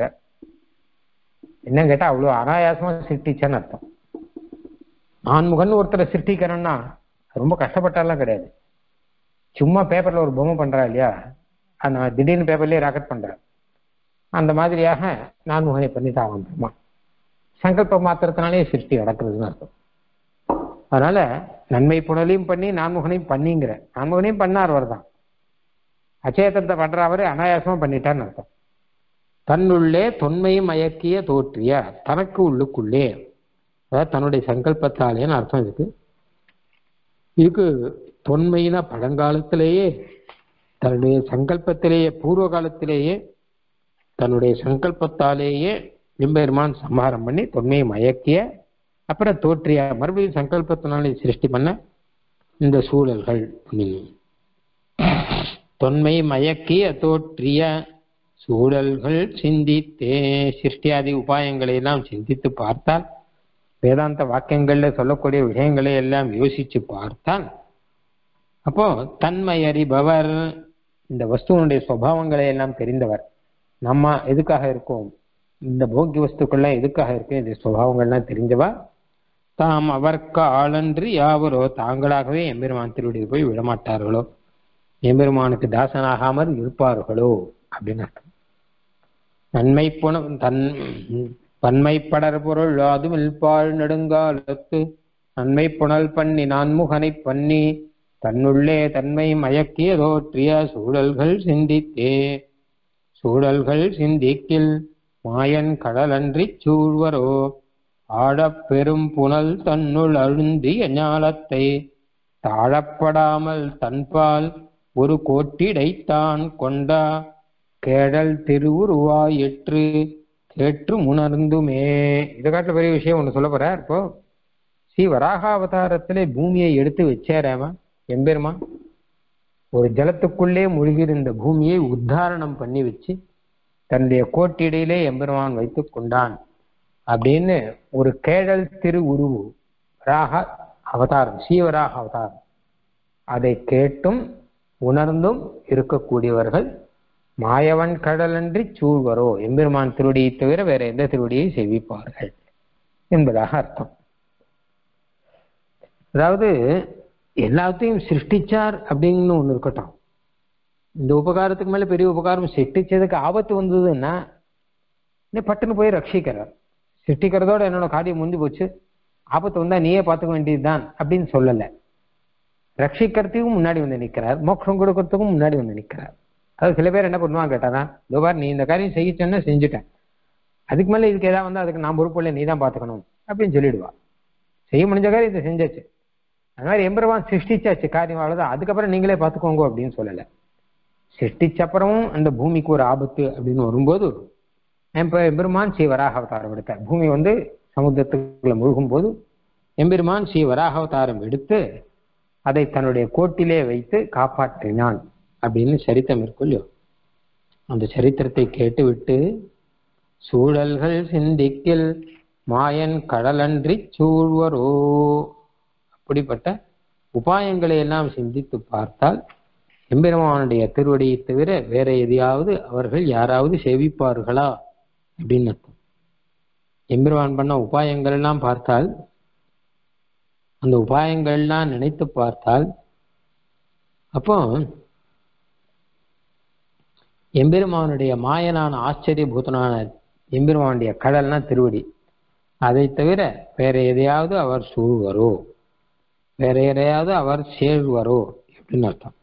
என்ன கேட்டா அவ்வளவு அனாயாசமா சிருஷ்டிச்சான்னு அர்த்தம் நான்முகன் ஒருத்தரை சிருஷ்டிக்கிறோம்னா ரொம்ப கஷ்டப்பட்டாலாம் கிடையாது சும்மா பேப்பர்ல ஒரு பொம்மை பண்றா இல்லையா அந்த திடீர்னு பேப்பர்லயே ராக்கெட் பண்ற அந்த மாதிரியாக நான்முகனை பண்ணிட்டு ஆகும் பிரம்மா சங்கல்ப மாத்திரத்தினாலே சிருஷ்டி நடக்கிறதுன்னு அர்த்தம் அதனால நன்மை புனலையும் பண்ணி நான்முகனையும் பண்ணிங்கிற நான்முகனையும் பண்ணார் அவர் தான் அச்சேதத்தை பண்ற அவரு அனாயாசமா பண்ணிட்டான்னு அர்த்தம் தன்னுள்ளே தொன்மையும் மயக்கிய தோற்றிய தனக்கு உள்ளுக்குள்ளே அதாவது தன்னுடைய சங்கல்பத்தாலேன்னு அர்த்தம் இதுக்கு இதுக்கு தொன்மையினா பழங்காலத்திலேயே தன்னுடைய சங்கல்பத்திலேயே பூர்வ காலத்திலேயே தன்னுடைய சங்கல்பத்தாலேயே எம்பெருமான் சம்ஹாரம் பண்ணி தொன்மையை மயக்கிய அப்புறம் தோற்றிய மறுபடியும் சங்கல்பத்தினாலே சிருஷ்டி பண்ண இந்த சூழல்கள் அப்படின்னு தொன்மை மயக்கிய தோற்றிய சூழல்கள் சிந்தித்தே சிருஷ்டியாதி உபாயங்களை எல்லாம் சிந்தித்து பார்த்தால் வேதாந்த வாக்கியங்கள்ல சொல்லக்கூடிய விஷயங்களை எல்லாம் யோசிச்சு பார்த்தால் அப்போ தன்மை அறிபவர் இந்த வஸ்துவனுடைய சுவாவங்களை எல்லாம் தெரிந்தவர் நம்ம எதுக்காக இருக்கோம் இந்த போக்கிய வஸ்துக்கள்ல எதுக்காக இருக்கு இந்த சுவாவங்கள்லாம் தெரிஞ்சவா தாம் அவர்க்கு ஆளன்று யாவரோ தாங்களாகவே எம்பெருமான் திருவடியில் போய் விடமாட்டார்களோ எம்பெருமானுக்கு தாசனாகாமல் இருப்பார்களோ அப்படின்னு அர்த்தம் நன்மை புன தன் பன்மை படர் பொருள் அதும் இல்பாள் நெடுங்காலத்து நன்மை புனல் பண்ணி நான்முகனை பண்ணி தன்னுள்ளே தன்மை மயக்கிய தோற்றிய சூழல்கள் சிந்தித்தே சூழல்கள் சிந்திக்கில் மாயன் கடலன்றிச் சூழ்வரோ ஆடப் பெரும் புனல் தன்னுள் அழுந்திய ஞாலத்தை தாழப்படாமல் தன்பால் ஒரு கோட்டிடைத்தான் கொண்டா கேடல் திருவுருவாயிற்று கேற்று உணர்ந்துமே இதை காட்டுல பெரிய விஷயம் ஒண்ணு சொல்ல போறார் இப்போ ஸ்ரீ வராகாவதாரத்திலே பூமியை எடுத்து வச்சாராம எம்பெருமா ஒரு ஜலத்துக்குள்ளே மூழ்கியிருந்த பூமியை உத்தாரணம் பண்ணி வச்சு தன்னுடைய கோட்டிடையிலே எம்பெருமான் வைத்துக் கொண்டான் அப்படின்னு ஒரு கேடல் திரு உருவு வராக அவதாரம் ஸ்ரீவராக அவதாரம் அதை கேட்டும் உணர்ந்தும் இருக்கக்கூடியவர்கள் மாயவன் கடலன்றி சூழ்வரோ எம்பெருமான் திருவடியை தவிர வேற எந்த திருவடியை செவிப்பார்கள் என்பதாக அர்த்தம் அதாவது எல்லாத்தையும் சிருஷ்டிச்சார் அப்படின்னு ஒண்ணு இருக்கட்டும் இந்த உபகாரத்துக்கு மேல பெரிய உபகாரம் சிருஷ்டிச்சதுக்கு ஆபத்து வந்ததுன்னா நீ பட்டுன்னு போய் ரட்சிக்கிறார் சிருஷ்டிக்கிறதோட என்னோட காரியம் முந்தி போச்சு ஆபத்து வந்தா நீயே பார்த்துக்க வேண்டியதுதான் அப்படின்னு சொல்லல ரட்சிக்கிறதுக்கும் முன்னாடி வந்து நிற்கிறார் மோட்சம் கொடுக்கறதுக்கும் முன்னாடி வந்து நிற்கிறார் அது சில பேர் என்ன பண்ணுவாங்க கேட்டானா இதோ பார் நீ இந்த காரியம் செய்யிச்சேன்னா செஞ்சுட்டேன் அதுக்கு மேல இதுக்கு ஏதாவது வந்தா அதுக்கு நான் பொறுப்பு இல்லை நீ தான் பார்த்துக்கணும் அப்படின்னு சொல்லிடுவா செய்ய முடிஞ்ச காரியம் இதை செஞ்சாச்சு அது மாதிரி எம்பெருமான் சிருஷ்டிச்சாச்சு காரியம் அவ்வளவுதான் அதுக்கப்புறம் நீங்களே பார்த்துக்கோங்க அப்படின்னு சொல்லல சிருஷ்டிச்ச அப்புறமும் அந்த பூமிக்கு ஒரு ஆபத்து அப்படின்னு வரும்போது இப்ப எம்பெருமான் ஸ்ரீ வராக அவதாரம் எடுத்தார் பூமி வந்து சமுத்திரத்துக்குள்ள முழுகும் போது எம்பெருமான் ஸ்ரீ வராக அவதாரம் எடுத்து அதை தன்னுடைய கோட்டிலே வைத்து காப்பாற்றினான் அப்படின்னு சரித்திரம் இருக்குல்லையோ அந்த சரித்திரத்தை கேட்டுவிட்டு சூழல்கள் சிந்திக்கில் மாயன் கடலன்றி சூழ்வரோ அப்படிப்பட்ட உபாயங்களை எல்லாம் சிந்தித்து பார்த்தால் எம்பெருமானுடைய திருவடியை தவிர வேற எதையாவது அவர்கள் யாராவது சேவிப்பார்களா அப்படின்னு அர்த்தம் எம்பெருமான் பண்ண உபாயங்கள் எல்லாம் பார்த்தால் அந்த உபாயங்கள்லாம் நினைத்து பார்த்தால் அப்போ எம்பெருமானுடைய மாயனான ஆச்சரியபூதனான எம்பெருமானுடைய கடல்னா திருவடி அதை தவிர வேற எதையாவது அவர் சூழ்வரோ வேற எதையாவது அவர் சேர்வரோ அப்படின்னு அர்த்தம்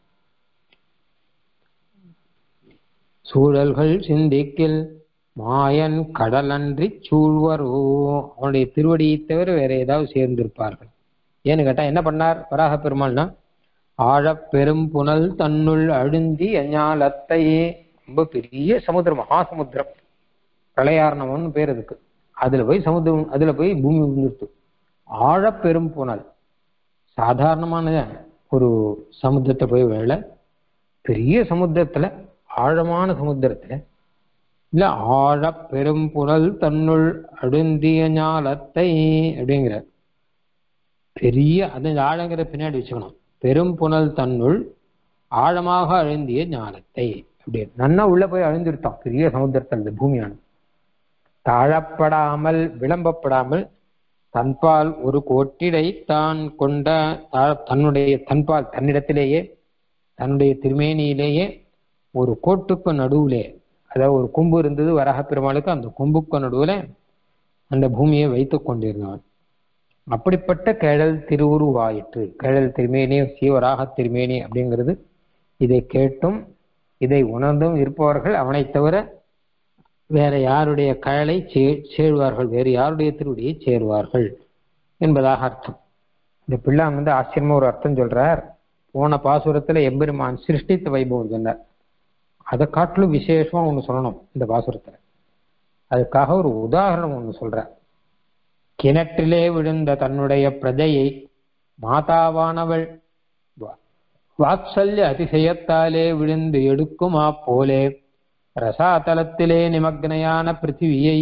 சூழல்கள் சிந்திக்கில் மாயன் கடலன்றி சூழ்வரோ அவனுடைய திருவடியை தவிர வேற ஏதாவது சேர்ந்திருப்பார்கள் ஏன்னு கேட்டா என்ன பண்ணார் வராக பெருமாள்னா ஆழப் பெரும் புனல் தன்னுள் அழுந்தி அஞ்ஞாலத்தையே ரொம்ப பெரிய சமுத்திரம் மகாசமுத்திரம் பிரளயாரணம்னு பேர் அதுக்கு அதுல போய் சமுத்திரம் அதுல போய் பூமி விழுந்துருத்து ஆழப் பெரும் புனல் சாதாரணமான ஒரு சமுத்திரத்தை போய் வேலை பெரிய சமுத்திரத்துல ஆழமான சமுத்திரத்துல இல்ல ஆழ பெரும் புனல் தன்னுள் அழுந்திய ஞாலத்தை அப்படிங்கிற பெரிய அந்த ஆழங்கிற பின்னாடி வச்சுக்கணும் பெரும் புனல் தன்னுள் ஆழமாக அழுந்திய ஞானத்தை அப்படி நன்னா உள்ள போய் அழுந்திருத்தான் பெரிய சமுத்திரத்தில் இந்த பூமியான தாழப்படாமல் விளம்பப்படாமல் தன்பால் ஒரு கோட்டிடை தான் கொண்ட தன்னுடைய தன்பால் தன்னிடத்திலேயே தன்னுடைய திருமேனியிலேயே ஒரு கோட்டுக்கு நடுவுலே அதாவது ஒரு கொம்பு இருந்தது வராக பெருமாளுக்கு அந்த கொம்புக்கு நடுவுல அந்த பூமியை வைத்து கொண்டிருந்தான் அப்படிப்பட்ட கேழல் திருவுருவாயிற்று கேழல் திருமேனி சீவராக திருமேனி அப்படிங்கிறது இதை கேட்டும் இதை உணர்ந்தும் இருப்பவர்கள் அவனை தவிர வேற யாருடைய கழலை சேருவார்கள் வேறு யாருடைய திருவடியை சேருவார்கள் என்பதாக அர்த்தம் இந்த பிள்ளான் வந்து ஆச்சரியமா ஒரு அர்த்தம் சொல்றார் போன பாசுரத்துல எம்பெருமான் சிருஷ்டித்த வைபவம் சொன்னார் அதை காட்டிலும் விசேஷமா ஒண்ணு சொல்லணும் இந்த பாசுரத்துல அதுக்காக ஒரு உதாரணம் ஒண்ணு சொல்ற கிணற்றிலே விழுந்த தன்னுடைய பிரஜையை மாதாவானவள் வா- வாத்சல்ய அதிசயத்தாலே விழுந்து எடுக்குமா போலே ரசாதலத்திலே நிமக்னையான பிருத்திவியை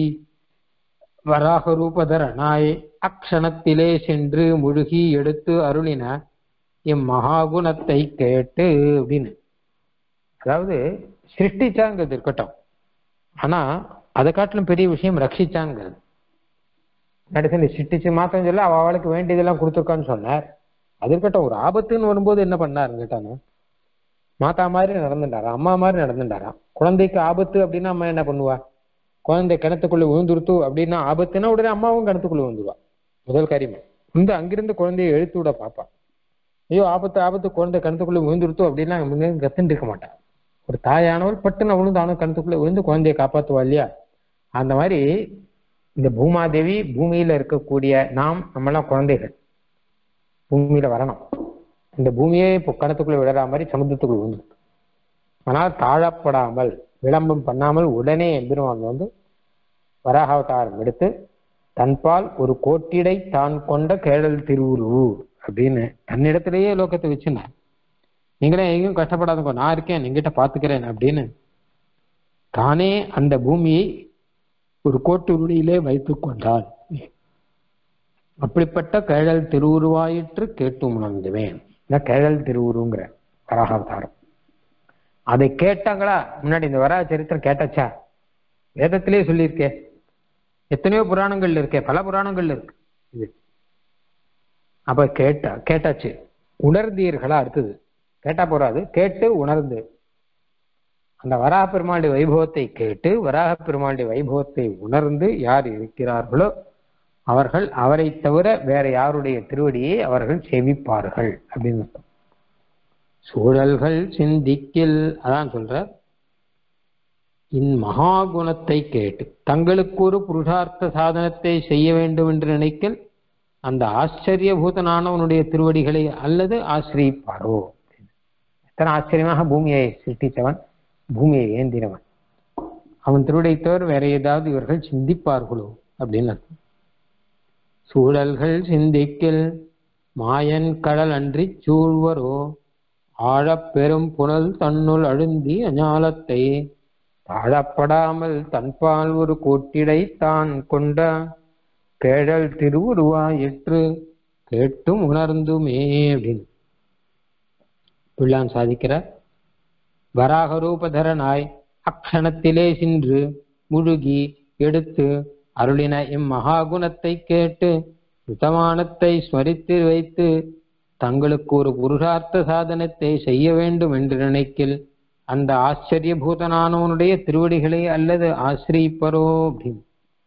வராக ரூபதரனாய் அக்ஷணத்திலே சென்று முழுகி எடுத்து அருளின இம்மகாகுணத்தை கேட்டு அப்படின்னு அதாவது சிருஷ்டிச்சாங்கிறது இருக்கட்டும் ஆனா அதை காட்டிலும் பெரிய விஷயம் ரட்சிச்சாங்கிறது நடிச்சு சிருஷ்டிச்சு மாத்திரம் சொல்ல அவ அவளுக்கு வேண்டியதெல்லாம் கொடுத்துருக்கான்னு சொன்னார் அது இருக்கட்டும் ஒரு ஆபத்துன்னு வரும்போது என்ன பண்ணாருன்னு கேட்டாங்க மாதா மாதிரி நடந்துட்டாராம் அம்மா மாதிரி நடந்துட்டாராம் குழந்தைக்கு ஆபத்து அப்படின்னா அம்மா என்ன பண்ணுவா குழந்தை கிணத்துக்குள்ள விழுந்துருத்து அப்படின்னா ஆபத்துன்னா உடனே அம்மாவும் கிணத்துக்குள்ள விழுந்துருவா முதல் காரியமே இந்த அங்கிருந்து குழந்தைய எழுத்து விட பாப்பா ஐயோ ஆபத்து ஆபத்து குழந்தை கிணத்துக்குள்ள விழுந்துருத்து அப்படின்னா முன்னே கத்துன்னு இருக்க மாட்டா ஒரு தாயானவள் பட்டுன்னு விழுந்து அவனும் கிணத்துக்குள்ள விழுந்து குழந்தைய காப்பாத்துவா இல்லையா அந்த மாதிரி இந்த பூமாதேவி பூமியில இருக்கக்கூடிய நாம் நம்மளாம் குழந்தைகள் பூமியில வரணும் இந்த பூமியே இப்போ கணத்துக்குள்ள விழற மாதிரி சமுத்திரத்துக்குள்ள விழுந்து ஆனால் தாழப்படாமல் விளம்பரம் பண்ணாமல் உடனே எம்பெருமான் வந்து வராகாவதாரம் எடுத்து தன்பால் ஒரு கோட்டிடை தான் கொண்ட கேழல் திருவுரு அப்படின்னு தன்னிடத்திலேயே லோகத்தை வச்சுனார் நீங்களே எங்கேயும் கஷ்டப்படாதங்க நான் இருக்கேன் எங்கிட்ட பாத்துக்கிறேன் அப்படின்னு தானே அந்த பூமியை ஒரு கோட்டு உருளியிலே வைத்துக் கொண்டாள் அப்படிப்பட்ட கேழல் திருவுருவாயிற்று கேட்டு உணர்ந்துவேன் இதான் கேழல் திருவுருங்கிற வராகாவதாரம் அதை கேட்டாங்களா முன்னாடி இந்த வராக சரித்திரம் கேட்டாச்சா வேதத்திலே சொல்லியிருக்கே எத்தனையோ புராணங்கள்ல இருக்கே பல புராணங்கள்ல இருக்கு இது அப்ப கேட்டா கேட்டாச்சு உணர்ந்தீர்களா அடுத்தது கேட்டா போறாது கேட்டு உணர்ந்து அந்த வராக பெருமாளுடைய வைபவத்தை கேட்டு வராக பெருமாளுடைய வைபவத்தை உணர்ந்து யார் இருக்கிறார்களோ அவர்கள் அவரை தவிர வேற யாருடைய திருவடியை அவர்கள் செவிப்பார்கள் அப்படின்னு அர்த்தம். சூழல்கள் சிந்திக்கில் அதான் சொல்ற இன் மகாகுணத்தை கேட்டு தங்களுக்கு ஒரு புருஷார்த்த சாதனத்தை செய்ய வேண்டும் என்று நினைக்கல் அந்த ஆச்சரியபூதனானவனுடைய திருவடிகளை அல்லது ஆசிரியிப்பாரோ எத்தனை ஆச்சரியமாக பூமியை சிருஷ்டித்தவன் பூமியை ஏந்தினவன் அவன் திருவடியை தவிர வேற ஏதாவது இவர்கள் சிந்திப்பார்களோ அப்படின்னு அர்த்தம் சூழல்கள் சிந்திக்கில் மாயன் கடல் அன்றி சூழ்வரோ ஆழப் பெரும் புனல் தன்னுள் அழுந்தி அஞாலத்தை தாழப்படாமல் தன்பால் ஒரு கோட்டிடை தான் கொண்ட கேழல் திருவுருவாயிற்று கேட்டும் உணர்ந்துமே அப்படின்னு பிள்ளான் சாதிக்கிறார் வராக ரூபதரனாய் அக்ஷணத்திலே சென்று முழுகி எடுத்து அருளின இம்மகாகுணத்தை கேட்டு யுத்தமானத்தை ஸ்மரித்து வைத்து தங்களுக்கு ஒரு புருஷார்த்த சாதனத்தை செய்ய வேண்டும் என்று நினைக்கில் அந்த ஆச்சரியபூதனானவனுடைய திருவடிகளை அல்லது ஆசிரிப்பரோ அப்படின்னு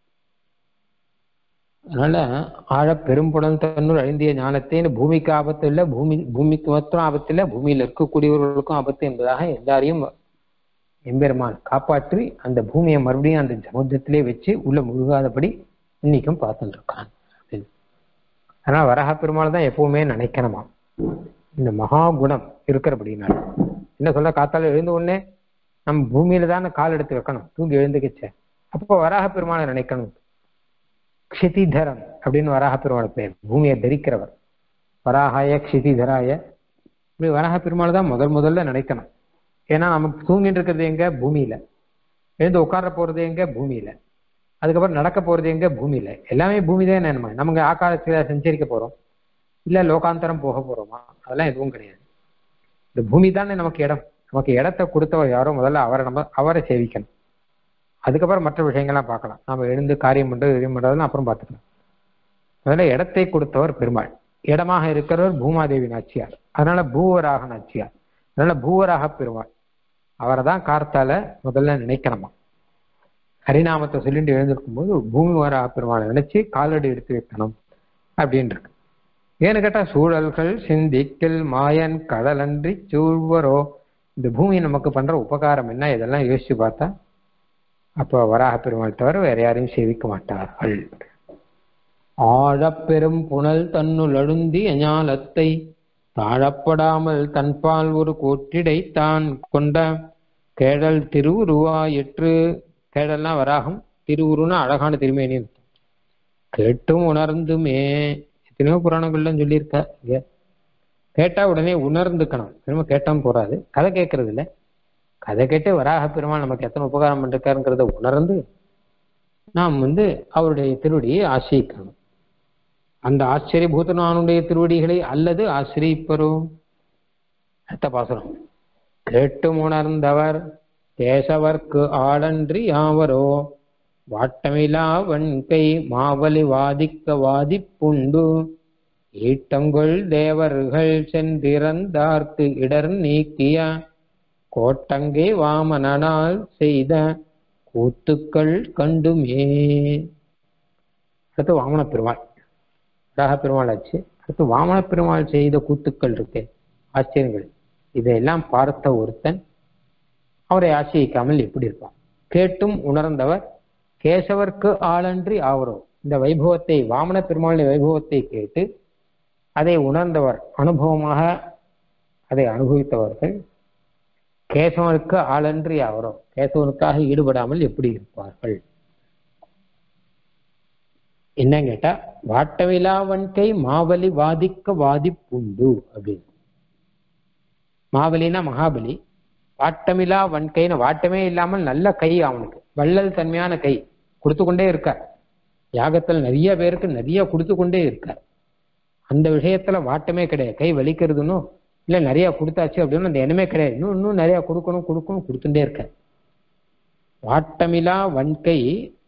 அதனால ஆழ பெரும்புடன் தன்னுள் அழிந்திய ஞானத்தை இந்த பூமிக்கு ஆபத்து இல்லை பூமி பூமிக்கு மாத்திரம் ஆபத்து இல்லை பூமியில் இருக்கக்கூடியவர்களுக்கும் ஆபத்து என்பதாக எல்லாரையும் எம்பெருமான் காப்பாற்றி அந்த பூமியை மறுபடியும் அந்த சமுத்திரத்திலே வச்சு உள்ள முழுகாதபடி இன்னைக்கும் பார்த்துட்டு இருக்கான் அப்படின்னு. ஆனா வரஹ பெருமாள் தான் எப்பவுமே நினைக்கணுமா இந்த மகா குணம் இருக்கிறபடினால என்ன சொல்ல காத்தால எழுந்த உடனே நம்ம பூமியில தானே கால் எடுத்து வைக்கணும் தூங்கி எழுந்துக்கிச்ச அப்போ வராக பெருமாளை நினைக்கணும் க்ஷிதிதரன் அப்படின்னு வராக பெருமாள் பெயர் பூமியை தரிக்கிறவர் வராகாய க்ஷிதிதராய இப்படி வராக பெருமாள் தான் முதல் முதல்ல நினைக்கணும் ஏன்னா நமக்கு தூங்கிட்டு இருக்கிறது எங்க பூமியில எழுந்து உட்கார போறது எங்க பூமியில அதுக்கப்புறம் நடக்க போறது எங்க பூமியில எல்லாமே பூமி தான் நம்ம நமக்கு ஆகாரத்துல சஞ்சரிக்க போறோம் இல்ல லோகாந்தரம் போக போறோமா அதெல்லாம் எதுவும் கிடையாது இந்த பூமி தானே நமக்கு இடம் நமக்கு இடத்தை கொடுத்தவர் யாரோ முதல்ல அவரை நம்ம அவரை சேவிக்கணும் அதுக்கப்புறம் மற்ற விஷயங்கள்லாம் பார்க்கலாம் நாம எழுந்து காரியம் பண்றது இது பண்றதெல்லாம் அப்புறம் பார்த்துக்கலாம் முதல்ல இடத்தை கொடுத்தவர் பெருமாள் இடமாக இருக்கிறவர் பூமாதேவி நாச்சியார் அதனால பூவராக நாச்சியார் அதனால பூவராக பெருமாள் அவரை தான் கார்த்தால முதல்ல நினைக்கணுமா ஹரிநாமத்தை சொல்லிட்டு எழுந்திருக்கும் போது பூமி வராக பெருமாளை நினைச்சு காலடி எடுத்து வைக்கணும் அப்படின்னு இருக்கு ஏன்னு கேட்டா சூழல்கள் சிந்திக்கில் மாயன் கடலன்றி சூழ்வரோ இந்த பூமி நமக்கு பண்ற உபகாரம் என்ன இதெல்லாம் யோசிச்சு பார்த்தா அப்போ வராக பெருமாள் தவிர வேற யாரையும் சேவிக்க மாட்டார்கள் ஆழப்பெரும் புனல் தன்னுள் அழுந்தி அஞாலத்தை தாழப்படாமல் தன்பால் ஒரு கோட்டிடை தான் கொண்ட கேடல் திருவுருவாயிற்று கேடல்னா வராகம் திருவுருன்னா அழகான திருமேனி கேட்டும் உணர்ந்துமே எத்தனையோ புராணங்கள்லாம் சொல்லியிருக்கா இங்க கேட்டா உடனே உணர்ந்துக்கணும் திரும்ப கேட்டாலும் போறாது கதை கேட்கறது இல்ல கதை கேட்டு வராக பெருமாள் நமக்கு எத்தனை உபகாரம் பண்ணிருக்காருங்கிறத உணர்ந்து நாம் வந்து அவருடைய திருவடியை ஆசிரிக்கணும் அந்த ஆச்சரியபூதனானுடைய திருவடிகளை அல்லது ஆசிரியப்பரோ அடுத்த பாசுரம் கேட்டும் உணர்ந்தவர் கேசவர்க்கு ஆளன்றி யாவரோ வாட்டமிலா வன்கை மாவலி வாதிக்க வாதிப்புண்டு ஈட்டங்கொள் தேவர்கள் சென்றிறந்தார்க்கு இடர் நீக்கிய கோட்டங்கை வாமனனால் செய்த கூத்துக்கள் கண்டுமே அடுத்து வாமன பெருமாள் ராக பெருமாள் ஆச்சு அடுத்து வாமன பெருமாள் செய்த கூத்துக்கள் இருக்கு ஆச்சரியங்கள் இதையெல்லாம் பார்த்த ஒருத்தன் அவரை ஆசிரிக்காமல் எப்படி இருப்பான் கேட்டும் உணர்ந்தவர் கேசவர்க்கு ஆளன்றி ஆவரோ இந்த வைபவத்தை வாமன பெருமாளுடைய வைபவத்தை கேட்டு அதை உணர்ந்தவர் அனுபவமாக அதை அனுபவித்தவர்கள் கேசவனுக்கு ஆளன்றி ஆவரோ கேசவனுக்காக ஈடுபடாமல் எப்படி இருப்பார்கள் என்ன கேட்டா வாட்டவிலா வன்கை மாவலி வாதிக்க வாதிப்புண்டு அப்படின்னு மாவலினா மகாபலி வாட்டமிலா வன்கைன்னு வாட்டமே இல்லாமல் நல்ல கை அவனுக்கு வள்ளல் தன்மையான கை கொடுத்து கொண்டே இருக்கார் யாகத்தில் நிறைய பேருக்கு நிறைய கொடுத்து கொண்டே இருக்கார் அந்த விஷயத்துல வாட்டமே கிடையாது கை வலிக்கிறதுன்னு இல்ல நிறைய கொடுத்தாச்சு அப்படின்னு அந்த எண்ணமே கிடையாது இன்னும் இன்னும் நிறைய கொடுக்கணும் கொடுக்கணும் கொடுத்துட்டே இருக்க வாட்டமிலா வன்கை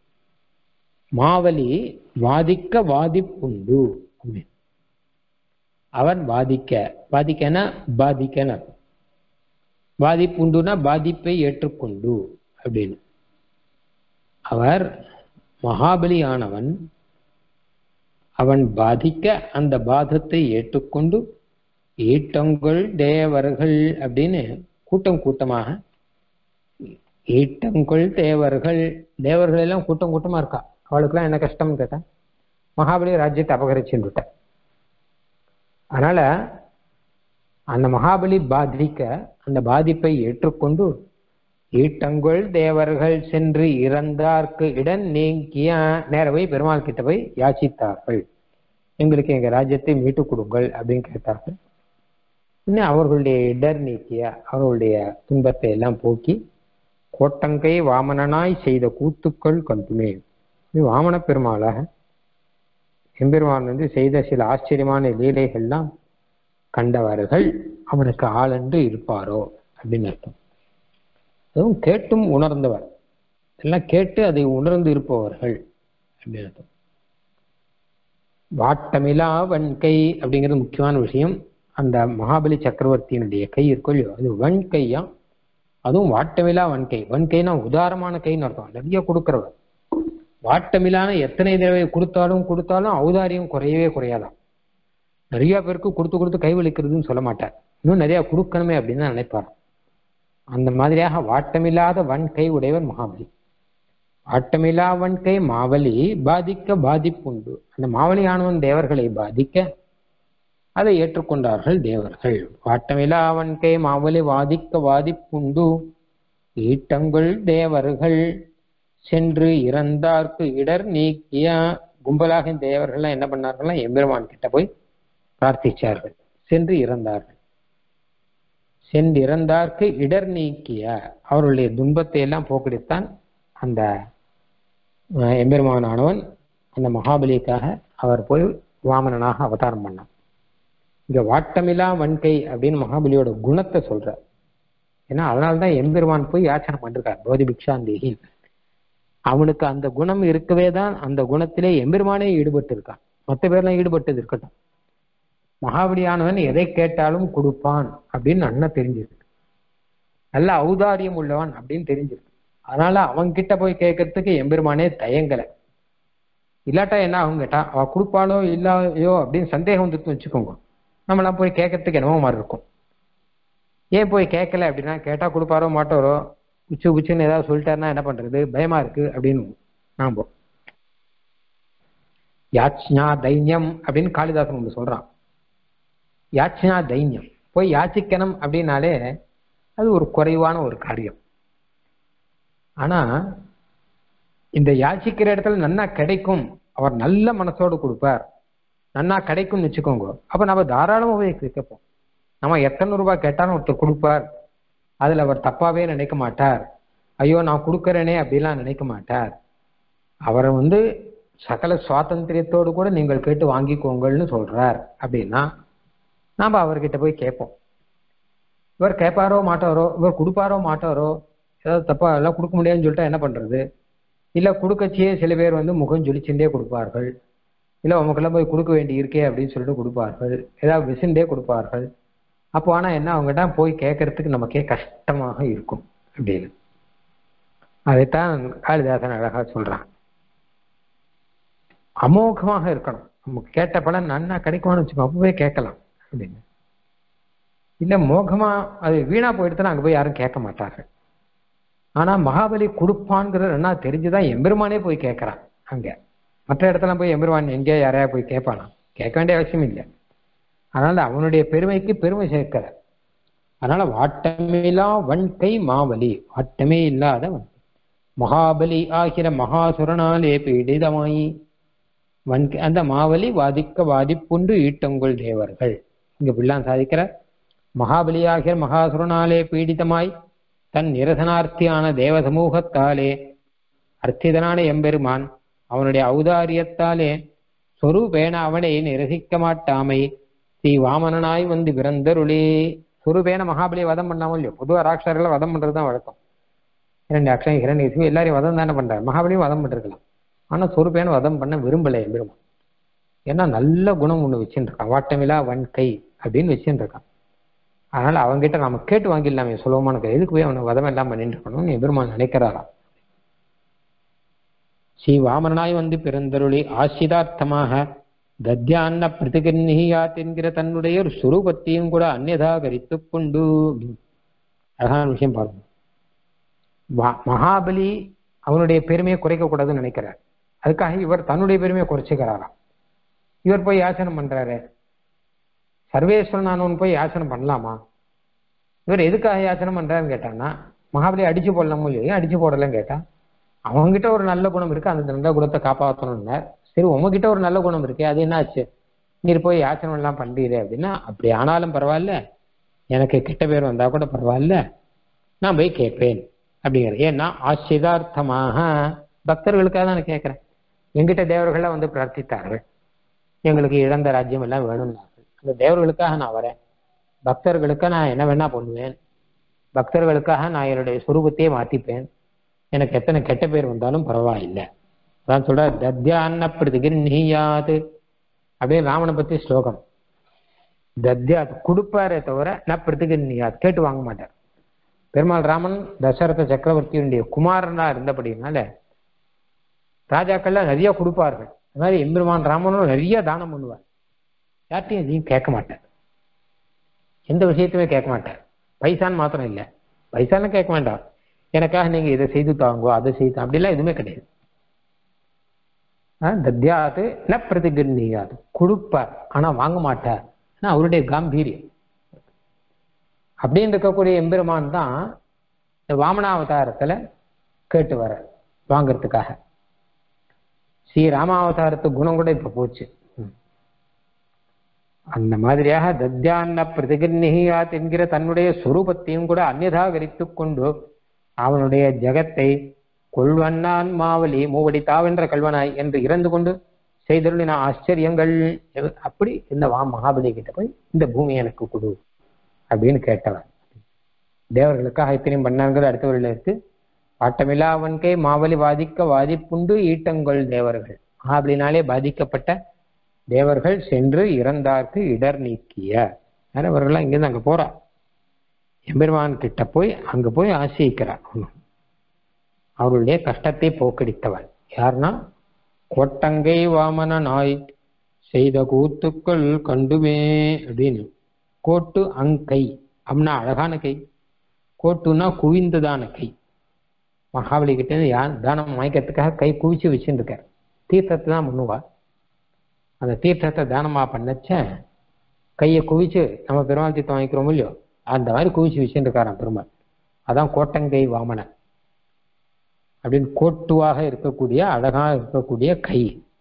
மாவலி வாதிக்க வாதிப்புண்டு அப்படின்னு அவன் வாதிக்க வாதிக்கனா பாதிக்கன பாதிப்புண்டுனா பாதிப்பை ஏற்றுக்கொண்டு அப்படின்னு அவர் மகாபலியானவன் அவன் பாதிக்க அந்த பாதத்தை ஏற்றுக்கொண்டு ஈட்டங்கள் தேவர்கள் அப்படின்னு கூட்டம் கூட்டமாக ஈட்டங்கள் தேவர்கள் தேவர்கள் எல்லாம் கூட்டம் கூட்டமா இருக்கா அவளுக்குலாம் என்ன கஷ்டம்னு கேட்டா மகாபலி ராஜ்யத்தை அபகரிச்சுட்டு விட்ட அதனால அந்த மகாபலி பாதிக்க அந்த பாதிப்பை ஏற்றுக்கொண்டு ஈட்டங்கள் தேவர்கள் சென்று இறந்தார்க்கு இடன் நீங்கிய நேர போய் பெருமாள் கிட்ட போய் யாச்சித்தார்கள் எங்களுக்கு எங்க ராஜ்யத்தை மீட்டு கொடுங்கள் அப்படின்னு கேட்டார்கள் இன்னும் அவர்களுடைய இடர் நீக்கிய அவர்களுடைய துன்பத்தை எல்லாம் போக்கி கோட்டங்கை வாமனனாய் செய்த கூத்துக்கள் கண்டுமே இது வாமன பெருமாளாக எம்பெருமான் வந்து செய்த சில ஆச்சரியமான லீலைகள்லாம் கண்டவர்கள் அவனுக்கு ஆளென்று இருப்பாரோ அப்படின்னு அர்த்தம் அதுவும் கேட்டும் உணர்ந்தவர் எல்லாம் கேட்டு அதை உணர்ந்து இருப்பவர்கள் அப்படின்னு அர்த்தம் வாட்டமிலா வன்கை அப்படிங்கிறது முக்கியமான விஷயம் அந்த மகாபலி சக்கரவர்த்தியினுடைய கை இருக்கும் இல்லையோ அது வன்கையா அதுவும் வாட்டமிலா வன்கை வன்கைனா உதாரமான கைன்னு அர்த்தம் நிறைய கொடுக்கிறவர் வாட்டமிலான எத்தனை தடவை கொடுத்தாலும் கொடுத்தாலும் ஔதாரியம் குறையவே குறையாதான் நிறைய பேருக்கு கொடுத்து கொடுத்து கைவலிக்கிறதுன்னு சொல்ல மாட்டார் இன்னும் நிறைய கொடுக்கணுமே அப்படின்னு தான் நினைப்பார் அந்த மாதிரியாக வாட்டமில்லாத வன்கை உடையவர் மகாபலி வாட்டமில்லா வன்கை மாவலி பாதிக்க பாதிப்புண்டு அந்த மாவலியானவன் தேவர்களை பாதிக்க அதை ஏற்றுக்கொண்டார்கள் தேவர்கள் வாட்டமில்லா வன்கை மாவலி வாதிக்க வாதிப்புண்டு ஈட்டங்கள் தேவர்கள் சென்று இறந்தார்க்கு இடர் நீக்கிய கும்பலாக இந்த தேவர்கள்லாம் என்ன பண்ணார்கள்லாம் எம்பெருமான் கிட்ட போய் பிரார்த்திச்சார்கள் சென்று இறந்தார்கள் சென்று இறந்தார்க்கு இடர் நீக்கிய அவருடைய துன்பத்தை எல்லாம் போக்கடித்தான் அந்த எம்பெருமானானவன் அந்த மகாபலிக்காக அவர் போய் வாமனனாக அவதாரம் பண்ணான் இங்க வாட்டமில்லா வன்கை அப்படின்னு மகாபலியோட குணத்தை சொல்ற ஏன்னா அதனால்தான் எம்பெருமான் போய் யாச்சனை பண்ணிருக்கார் போதி பிக்ஷாந்தேகி அவனுக்கு அந்த குணம் இருக்கவே தான் அந்த குணத்திலே எம்பெருமானே ஈடுபட்டு இருக்கான் மற்ற பேர்லாம் ஈடுபட்டது இருக்கட்டும் மகாபலியானவன் எதை கேட்டாலும் கொடுப்பான் அப்படின்னு அண்ணன் தெரிஞ்சிருக்கு நல்ல ஔதாரியம் உள்ளவன் அப்படின்னு தெரிஞ்சிருக்கு அதனால அவன் கிட்ட போய் கேட்கறதுக்கு எம்பெருமானே தயங்கல இல்லாட்டா என்ன ஆகும் கேட்டா அவ கொடுப்பாளோ இல்லையோ அப்படின்னு சந்தேகம் வந்துட்டு வச்சுக்கோங்க நம்மளாம் போய் கேட்கறதுக்கு என்னமோ மாதிரி இருக்கும் ஏன் போய் கேட்கல அப்படின்னா கேட்டா கொடுப்பாரோ மாட்டாரோ உச்சு உச்சுன்னு ஏதாவது சொல்லிட்டாருன்னா என்ன பண்றது பயமா இருக்கு அப்படின்னு நாம யாச்ஞா தைன்யம் அப்படின்னு காளிதாசன் ஒன்று சொல்றான் யாச்சனா தைன்யம் போய் யாச்சிக்கணும் அப்படின்னாலே அது ஒரு குறைவான ஒரு காரியம் ஆனா இந்த யாச்சிக்கிற இடத்துல நன்னா கிடைக்கும் அவர் நல்ல மனசோடு கொடுப்பார் நன்னா கிடைக்கும்னு வச்சுக்கோங்க அப்ப நம்ம தாராளமா போய் கேட்போம் நம்ம எத்தனை ரூபாய் கேட்டாலும் ஒருத்தர் கொடுப்பார் அதுல அவர் தப்பாவே நினைக்க மாட்டார் ஐயோ நான் கொடுக்கறேனே அப்படிலாம் நினைக்க மாட்டார் அவர் வந்து சகல சுவாதந்திரியத்தோடு கூட நீங்கள் கேட்டு வாங்கிக்கோங்கள்னு சொல்றார் அப்படின்னா நாம அவர்கிட்ட போய் கேட்போம் இவர் கேட்பாரோ மாட்டாரோ இவர் கொடுப்பாரோ மாட்டாரோ ஏதாவது தப்பா எல்லாம் கொடுக்க முடியாதுன்னு சொல்லிட்டா என்ன பண்றது இல்ல கொடுக்கச்சியே சில பேர் வந்து முகம் ஜொலிச்சுட்டே கொடுப்பார்கள் இல்ல உமக்கெல்லாம் போய் கொடுக்க வேண்டி இருக்கே அப்படின்னு சொல்லிட்டு கொடுப்பார்கள் ஏதாவது விசிண்டே கொடுப்பார்கள் அப்போ ஆனா என்ன அவங்ககிட்ட போய் கேட்கறதுக்கு நமக்கே கஷ்டமாக இருக்கும் அப்படின்னு அதைத்தான் காளிதாசன் அழகா சொல்றான் அமோகமாக இருக்கணும் நமக்கு கேட்ட பலன் நன்னா கிடைக்கும்னு வச்சுக்கோ அப்பவே கேட்கலாம் அப்படின்னு இல்ல மோகமா அது வீணா போயிடுத்துனா அங்க போய் யாரும் கேட்க மாட்டார்கள் ஆனா மகாபலி கொடுப்பான்ங்கிறது என்ன தெரிஞ்சுதான் எம்பெருமானே போய் கேட்கறான் அங்க மற்ற இடத்துல போய் எம்பெருமான் எங்கேயோ யாரையா போய் கேட்பானா கேட்க வேண்டிய அவசியம் இல்லை அதனால அவனுடைய பெருமைக்கு பெருமை சேர்க்கிற அதனால வாட்டமில்லா வன்கை மாவலி வாட்டமே இல்லாத வன் மகாபலி ஆகிற மகாசுரனாலே பீடிதமாயி வன்கை அந்த மாவலி வாதிக்க வாதிப்புண்டு ஈட்டங்குள் தேவர்கள் இங்க பிள்ளான் சாதிக்கிற மகாபலியாகிற மகாசுரனாலே பீடிதமாய் தன் நிரசனார்த்தியான தேவ சமூகத்தாலே அர்த்திதனான எம்பெருமான் அவனுடைய ஔதாரியத்தாலே சொரூபேன அவனை நிரசிக்க மாட்டாமை ஸ்ரீ வாமனனாய் வந்து பிறந்தருளே சொரூபேன மகாபலியை வதம் பண்ணாமல் இல்லையோ பொதுவாக ராட்சர்களை வதம் பண்றதுதான் வழக்கம் இரண்டு அக்ஷயம் இரண்டு எல்லாரையும் வதம் தானே பண்றாரு மகாபலியும் வதம் பண்ணிருக்கலாம் ஆனா சொரூபேன வதம் பண்ண விரும்பலை எம்பெருமான் ஏன்னா நல்ல குணம் ஒண்ணு வச்சுட்டு இருக்கான் வாட்டமிலா வன்கை அப்படின்னு வச்சுட்டு இருக்கான் அதனால அவங்ககிட்ட நம்ம கேட்டு வாங்கிடலாமே சுலபமான எதுக்கு போய் அவனை வதம் எல்லாம் பண்ணிட்டு இருக்கணும்னு எபெருமான் நினைக்கிறாராம் ஸ்ரீ வாமனாய் வந்து பிறந்தருளி ஆசிதார்த்தமாக தத்யான்ன பிரதிகர்ணியாத் என்கிற தன்னுடைய ஒரு சுரூபத்தையும் கூட அந்நதாகரித்து கொண்டு அழகான விஷயம் பாருங்க மகாபலி அவனுடைய பெருமையை குறைக்க கூடாதுன்னு நினைக்கிறார் அதுக்காக இவர் தன்னுடைய பெருமையை குறைச்சிக்கிறாராம் இவர் போய் யாசனம் பண்றாரு சர்வேஸ்வரன் போய் யாசனம் பண்ணலாமா இவர் எதுக்காக யாசனம் பண்றாருன்னு கேட்டான்னா மகாபலி அடிச்சு போடலாமோ இல்லையா அடிச்சு போடலன்னு கேட்டா அவங்ககிட்ட ஒரு நல்ல குணம் இருக்கு அந்த நல்ல குணத்தை காப்பாற்றணும்னார் சரி உங்ககிட்ட ஒரு நல்ல குணம் இருக்கு அது என்ன ஆச்சு நீர் போய் யாச்சனம் எல்லாம் பண்றீரே அப்படின்னா அப்படி ஆனாலும் பரவாயில்ல எனக்கு கெட்ட பேர் வந்தா கூட பரவாயில்ல நான் போய் கேட்பேன் அப்படிங்கிற ஏன்னா ஆசிதார்த்தமாக பக்தர்களுக்காக தான் நான் கேட்கிறேன் எங்கிட்ட தேவர்கள்லாம் வந்து பிரார்த்தித்தார்கள் எங்களுக்கு இழந்த ராஜ்யம் எல்லாம் வேணும்னார்கள் அந்த தேவர்களுக்காக நான் வரேன் பக்தர்களுக்கு நான் என்ன வேணா பண்ணுவேன் பக்தர்களுக்காக நான் என்னுடைய சுரூபத்தையே மாத்திப்பேன் எனக்கு எத்தனை கெட்ட பேர் வந்தாலும் பரவாயில்லை அதான் சொல்ற தத்யான்ன பிரதிகிருஹியாது அப்படியே ராமனை பத்தி ஸ்லோகம் தத்யாத் கொடுப்பாரே தவிர நான் பிரதிகிருஹியாத் கேட்டு வாங்க மாட்டார் பெருமாள் ராமன் தசரத சக்கரவர்த்தியுடைய குமாரனா இருந்தபடினால ராஜாக்கள்லாம் நிறைய கொடுப்பார்கள் அது மாதிரி எம்பெருமான் ராமனும் நிறைய தானம் பண்ணுவார் யார்ட்டையும் எதையும் கேட்க மாட்டார் எந்த விஷயத்தையுமே கேட்க மாட்டார் பைசான்னு மாத்திரம் இல்லை பைசான்னு கேட்க வேண்டாம் எனக்காக நீங்க இதை செய்து தாங்கோ அதை செய்து அப்படிலாம் எதுவுமே கிடையாது தத்யாது ந பிரதிகர்ணியாது கொடுப்பார் ஆனா வாங்க மாட்டார் ஆனா அவருடைய காம்பீரியம் அப்படின்னு இருக்கக்கூடிய எம்பெருமான் தான் இந்த வாமனாவதாரத்துல கேட்டு வர வாங்கறதுக்காக ஸ்ரீ ராமாவதாரத்து குணம் கூட இப்ப போச்சு அந்த மாதிரியாக தத்யான்ன பிரதிகர்ணியாத் என்கிற தன்னுடைய சுரூபத்தையும் கூட அந்நதாகரித்து கொண்டு அவனுடைய ஜெகத்தை கொள்வன்னான் மாவலி மூவடி தாவென்ற கல்வனாய் என்று இறந்து கொண்டு செய்தருளின ஆச்சரியங்கள் அப்படி இந்த வா மகாபலி கிட்ட போய் இந்த பூமி எனக்கு கொடு அப்படின்னு கேட்டவன் தேவர்களுக்காக இத்தனையும் பண்ணார்கள் அடுத்தவர்கள் இருக்கு பாட்டமில்லாவன்கை மாவலி வாதிக்க வாதிப்புண்டு ஈட்டங்கள் தேவர்கள் மகாபலினாலே பாதிக்கப்பட்ட தேவர்கள் சென்று இறந்தார்க்கு இடர் நீக்கிய அவர்கள்லாம் இங்கிருந்து அங்க போறா எம்பெருமான் கிட்ட போய் அங்க போய் ஆசிக்கிறார் அவருடைய கஷ்டத்தை போக்கடித்தவன் யாருன்னா கொட்டங்கை வாமன நாய் செய்த கூத்துக்கள் கண்டுமே அப்படின்னு கோட்டு அங்கை அப்படின்னா அழகான கை கோட்டுன்னா குவிந்ததான கை மகாபலி கிட்ட யார் தானம் வாங்கிக்கிறதுக்காக கை குவிச்சு வச்சுட்டு இருக்கார் தீர்த்தத்தை தான் பண்ணுவா அந்த தீர்த்தத்தை தானமா பண்ணச்ச கையை குவிச்சு நம்ம பெருமாள் தீர்த்தம் வாங்கிக்கிறோம் இல்லையோ அந்த மாதிரி குவிச்சு வச்சுட்டு இருக்காராம் பெருமாள் அதான் கோட்டங்கை வாமனன் அப்படின்னு கோட்டுவாக இருக்கக்கூடிய அழகாக இருக்கக்கூடிய கை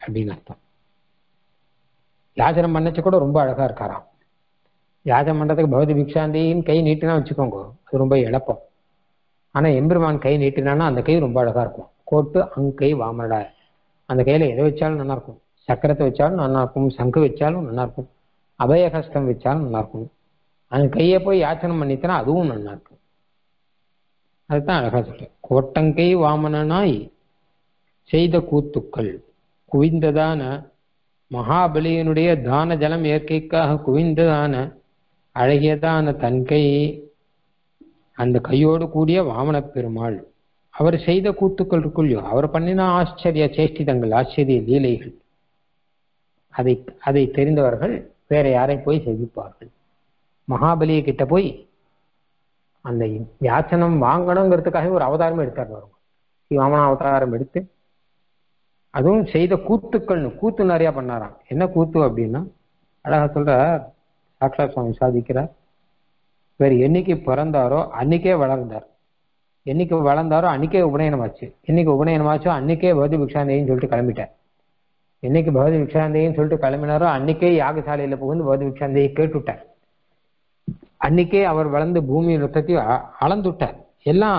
அப்படின்னு அர்த்தம் யாச்சனம் பண்ணச்சு கூட ரொம்ப அழகா இருக்காராம் யாச்சனம் பண்றதுக்கு பகவதி பிக்ஷாந்தின்னு கை நீட்டினா வச்சுக்கோங்க அது ரொம்ப இழப்பம் ஆனா எம்பெருமான் கை நீட்டினான்னா அந்த கை ரொம்ப அழகா இருக்கும் கோட்டு அங்கை வாமடா அந்த கையில எதை வச்சாலும் நல்லா இருக்கும் சக்கரத்தை வச்சாலும் நல்லா இருக்கும் சங்கு வச்சாலும் நல்லா இருக்கும் அபயகஸ்தம் வச்சாலும் நல்லா இருக்கும் அந்த கையை போய் யாச்சனம் பண்ணித்தனா அதுவும் நல்லா இருக்கும் அதுதான் அழகா சொல்றேன் கோட்டங்கை வாமனனாய் செய்த கூத்துக்கள் குவிந்ததான மகாபலியனுடைய தான ஜலம் இயற்கைக்காக குவிந்ததான அழகியதான தன் கை அந்த கையோடு கூடிய வாமன பெருமாள் அவர் செய்த கூத்துக்கள் இருக்குள்ளோ அவர் பண்ணின ஆச்சரிய சேஷ்டிதங்கள் ஆச்சரிய லீலைகள் அதை அதை தெரிந்தவர்கள் வேற யாரை போய் செவிப்பார்கள் மகாபலியை கிட்ட போய் அந்த யாச்சனம் வாங்கணுங்கிறதுக்காக ஒரு அவதாரம் எடுத்தார் வரும் வாமன அவதாரம் எடுத்து அதுவும் செய்த கூத்துக்கள்னு கூத்து நிறைய பண்ணாராம் என்ன கூத்து அப்படின்னா அழகா சொல்ற சாக்ஷாத் சுவாமி சாதிக்கிறார் வேறு என்னைக்கு பிறந்தாரோ அன்னைக்கே வளர்ந்தார் என்னைக்கு வளர்ந்தாரோ அன்னைக்கே உபநயனம் ஆச்சு என்னைக்கு உபநயனம் ஆச்சோ அன்னைக்கே பகவதி பிக்ஷாந்தேன்னு சொல்லிட்டு கிளம்பிட்டார் என்னைக்கு பகவதி பிக்ஷாந்தேன்னு சொல்லிட்டு கிளம்பினாரோ அன்னைக்கே யாகசாலையில புகுந்து பகவதி பிக்ஷாந்தையை கேட்டுவிட்டார் அன்னைக்கே அவர் வளர்ந்து பூமியின் ரத்தத்தையும் அளந்துட்டார் எல்லாம்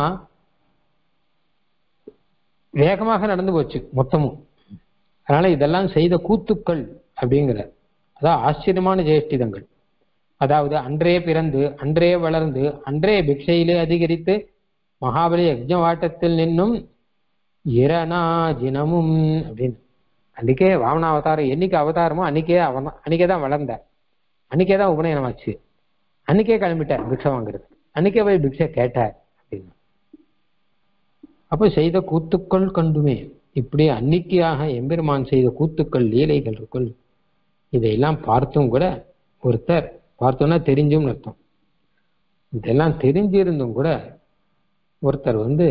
வேகமாக நடந்து போச்சு மொத்தமும் அதனால இதெல்லாம் செய்த கூத்துக்கள் அப்படிங்கிற அதான் ஆச்சரியமான ஜேஷ்டிதங்கள் அதாவது அன்றே பிறந்து அன்றே வளர்ந்து அன்றே பிக்ஷையிலே அதிகரித்து மகாபலி யஜ்ஞவாட்டத்தில் நின்னும் இரனா ஜினமும் அப்படின்னு அன்னைக்கே வாமன அவதாரம் என்னைக்கு அவதாரமோ அன்னைக்கே அவன் அன்னைக்கே தான் வளர்ந்தார் அன்னைக்கே தான் உபநயனம் ஆச்சு அன்னைக்கே கிளம்பிட்டார் பிக்ஷை வாங்குறது அன்னைக்கே போய் பிக்ஷை கேட்டார் அப்படின்னு அப்போ செய்த கூத்துக்கள் கண்டுமே இப்படி அன்னைக்காக எம்பெருமான் செய்த கூத்துக்கள் லீலைகள் இருக்குள் இதையெல்லாம் பார்த்தும் கூட ஒருத்தர் பார்த்தோன்னா தெரிஞ்சும் அர்த்தம் இதெல்லாம் தெரிஞ்சிருந்தும் கூட ஒருத்தர் வந்து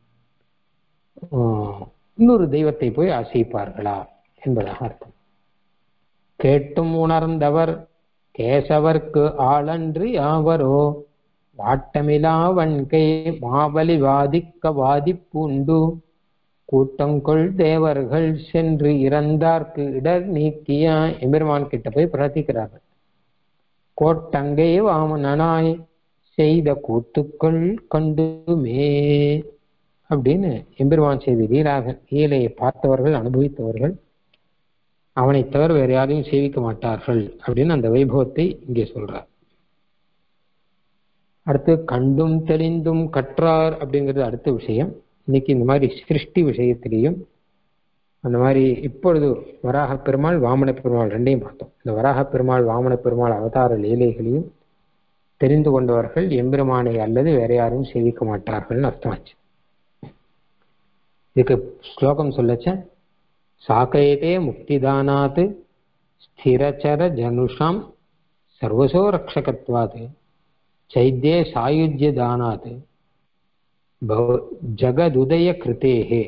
இன்னொரு தெய்வத்தை போய் ஆசைப்பார்களா என்பதாக அர்த்தம் கேட்டும் உணர்ந்தவர் கேசவர்க்கு ஆளன்று யாவரோ வாட்டமிலா வன்கை மாபலி வாதிக்க வாதிப்புண்டு கூட்டங்கொள் தேவர்கள் சென்று இறந்தார்க்கு இடர் நீக்கிய எம்பெருமான் கிட்ட போய் பிரார்த்திக்கிறார்கள் கோட்டங்கை வாமனாய் செய்த கூத்துக்கள் கண்டுமே அப்படின்னு எம்பெருமான் செய்த லீலாக லீலையை பார்த்தவர்கள் அனுபவித்தவர்கள் அவனை தவிர வேற யாரையும் சேவிக்க மாட்டார்கள் அப்படின்னு அந்த வைபவத்தை இங்கே சொல்றார் அடுத்து கண்டும் தெளிந்தும் கற்றார் அப்படிங்கிறது அடுத்த விஷயம் இன்னைக்கு இந்த மாதிரி சிருஷ்டி விஷயத்திலையும் அந்த மாதிரி இப்பொழுது வராக பெருமாள் வாமன பெருமாள் ரெண்டையும் பார்த்தோம் இந்த வராக பெருமாள் வாமன பெருமாள் அவதார லீலைகளையும் தெரிந்து கொண்டவர்கள் எம்பெருமானை அல்லது வேற யாரும் சேவிக்க மாட்டார்கள்னு அர்த்தமாச்சு இதுக்கு ஸ்லோகம் சொல்லச்ச சாக்கையதே முக்திதானாத் ஸ்திரச்சர ஜனுஷாம் சர்வசோ ரக்ஷகத்வாத் சைத்தியே சாயுஜ்ய தானாத் ஜகதுதய கிருத்தேகே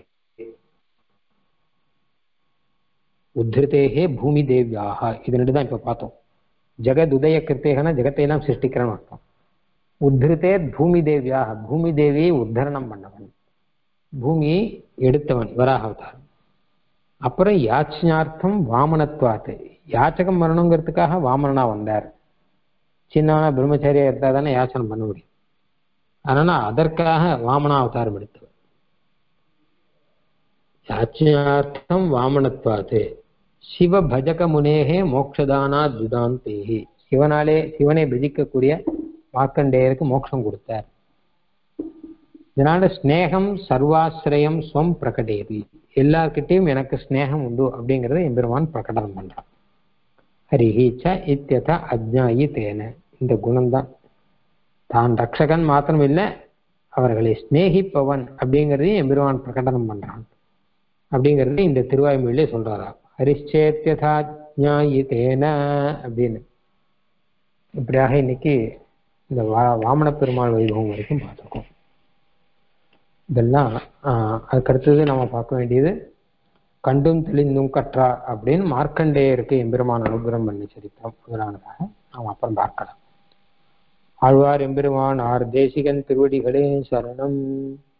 உத்திருத்தேகே பூமி தேவியாக இது ரெண்டு தான் இப்ப பார்த்தோம் ஜெகத் உதய கிருத்தேகனா ஜெகத்தை எல்லாம் சிருஷ்டிக்கிறன்னு அர்த்தம் உத்திருத்தே பூமி தேவியாக பூமி தேவியை உத்தரணம் பண்ணவன் பூமியை எடுத்தவன் வராக அவதாரம் அப்புறம் யாச்சனார்த்தம் வாமனத்வாத்து யாச்சகம் வரணுங்கிறதுக்காக வாமனனா வந்தார் சின்னவனா பிரம்மச்சாரியா இருந்தா தானே யாச்சனம் பண்ண முடியும் அதனால அதற்காக வாமனா அவதாரம் எடுத்தவர் யாச்சனார்த்தம் வாமனத்வாத்து சிவ பஜக முனேகே மோக்ஷதானா துதாந்தேகி சிவனாலே சிவனை பஜிக்கக்கூடிய மார்க்கண்டேயருக்கு மோட்சம் கொடுத்தார் இதனால ஸ்னேகம் சர்வாசிரயம் ஸ்வம் பிரகடேதி எல்லார்கிட்டையும் எனக்கு ஸ்னேகம் உண்டு அப்படிங்கறத எம்பெருமான் பிரகடனம் பண்றான் ஹரிஹி ச இத்தியத அஜ்ஞாயி தேன இந்த குணம்தான் தான் ரக்ஷகன் மாத்திரம் இல்லை அவர்களை ஸ்நேகிப்பவன் அப்படிங்கிறதையும் எம்பெருமான் பிரகடனம் பண்றான் அப்படிங்கிறது இந்த திருவாய்மொழியிலே சொல்றாரா ஹரிச்சேத்தியதா ஜாயி தேன அப்படின்னு இப்படியாக இன்னைக்கு இந்த வா வாமன பெருமாள் வைபவம் வரைக்கும் பார்த்துருக்கோம் இதெல்லாம் அதுக்கு அடுத்தது நம்ம பார்க்க வேண்டியது கண்டும் தெளிந்தும் கற்றார் அப்படின்னு மார்க்கண்டேயருக்கு எம்பெருமான் அனுகிரகம் பண்ணி சரித்திரம் முதலானதாக நாம் அப்புறம் பார்க்கலாம் ஆழ்வார் எம்பெருமான் ஆர் தேசிகன் திருவடிகளே சரணம்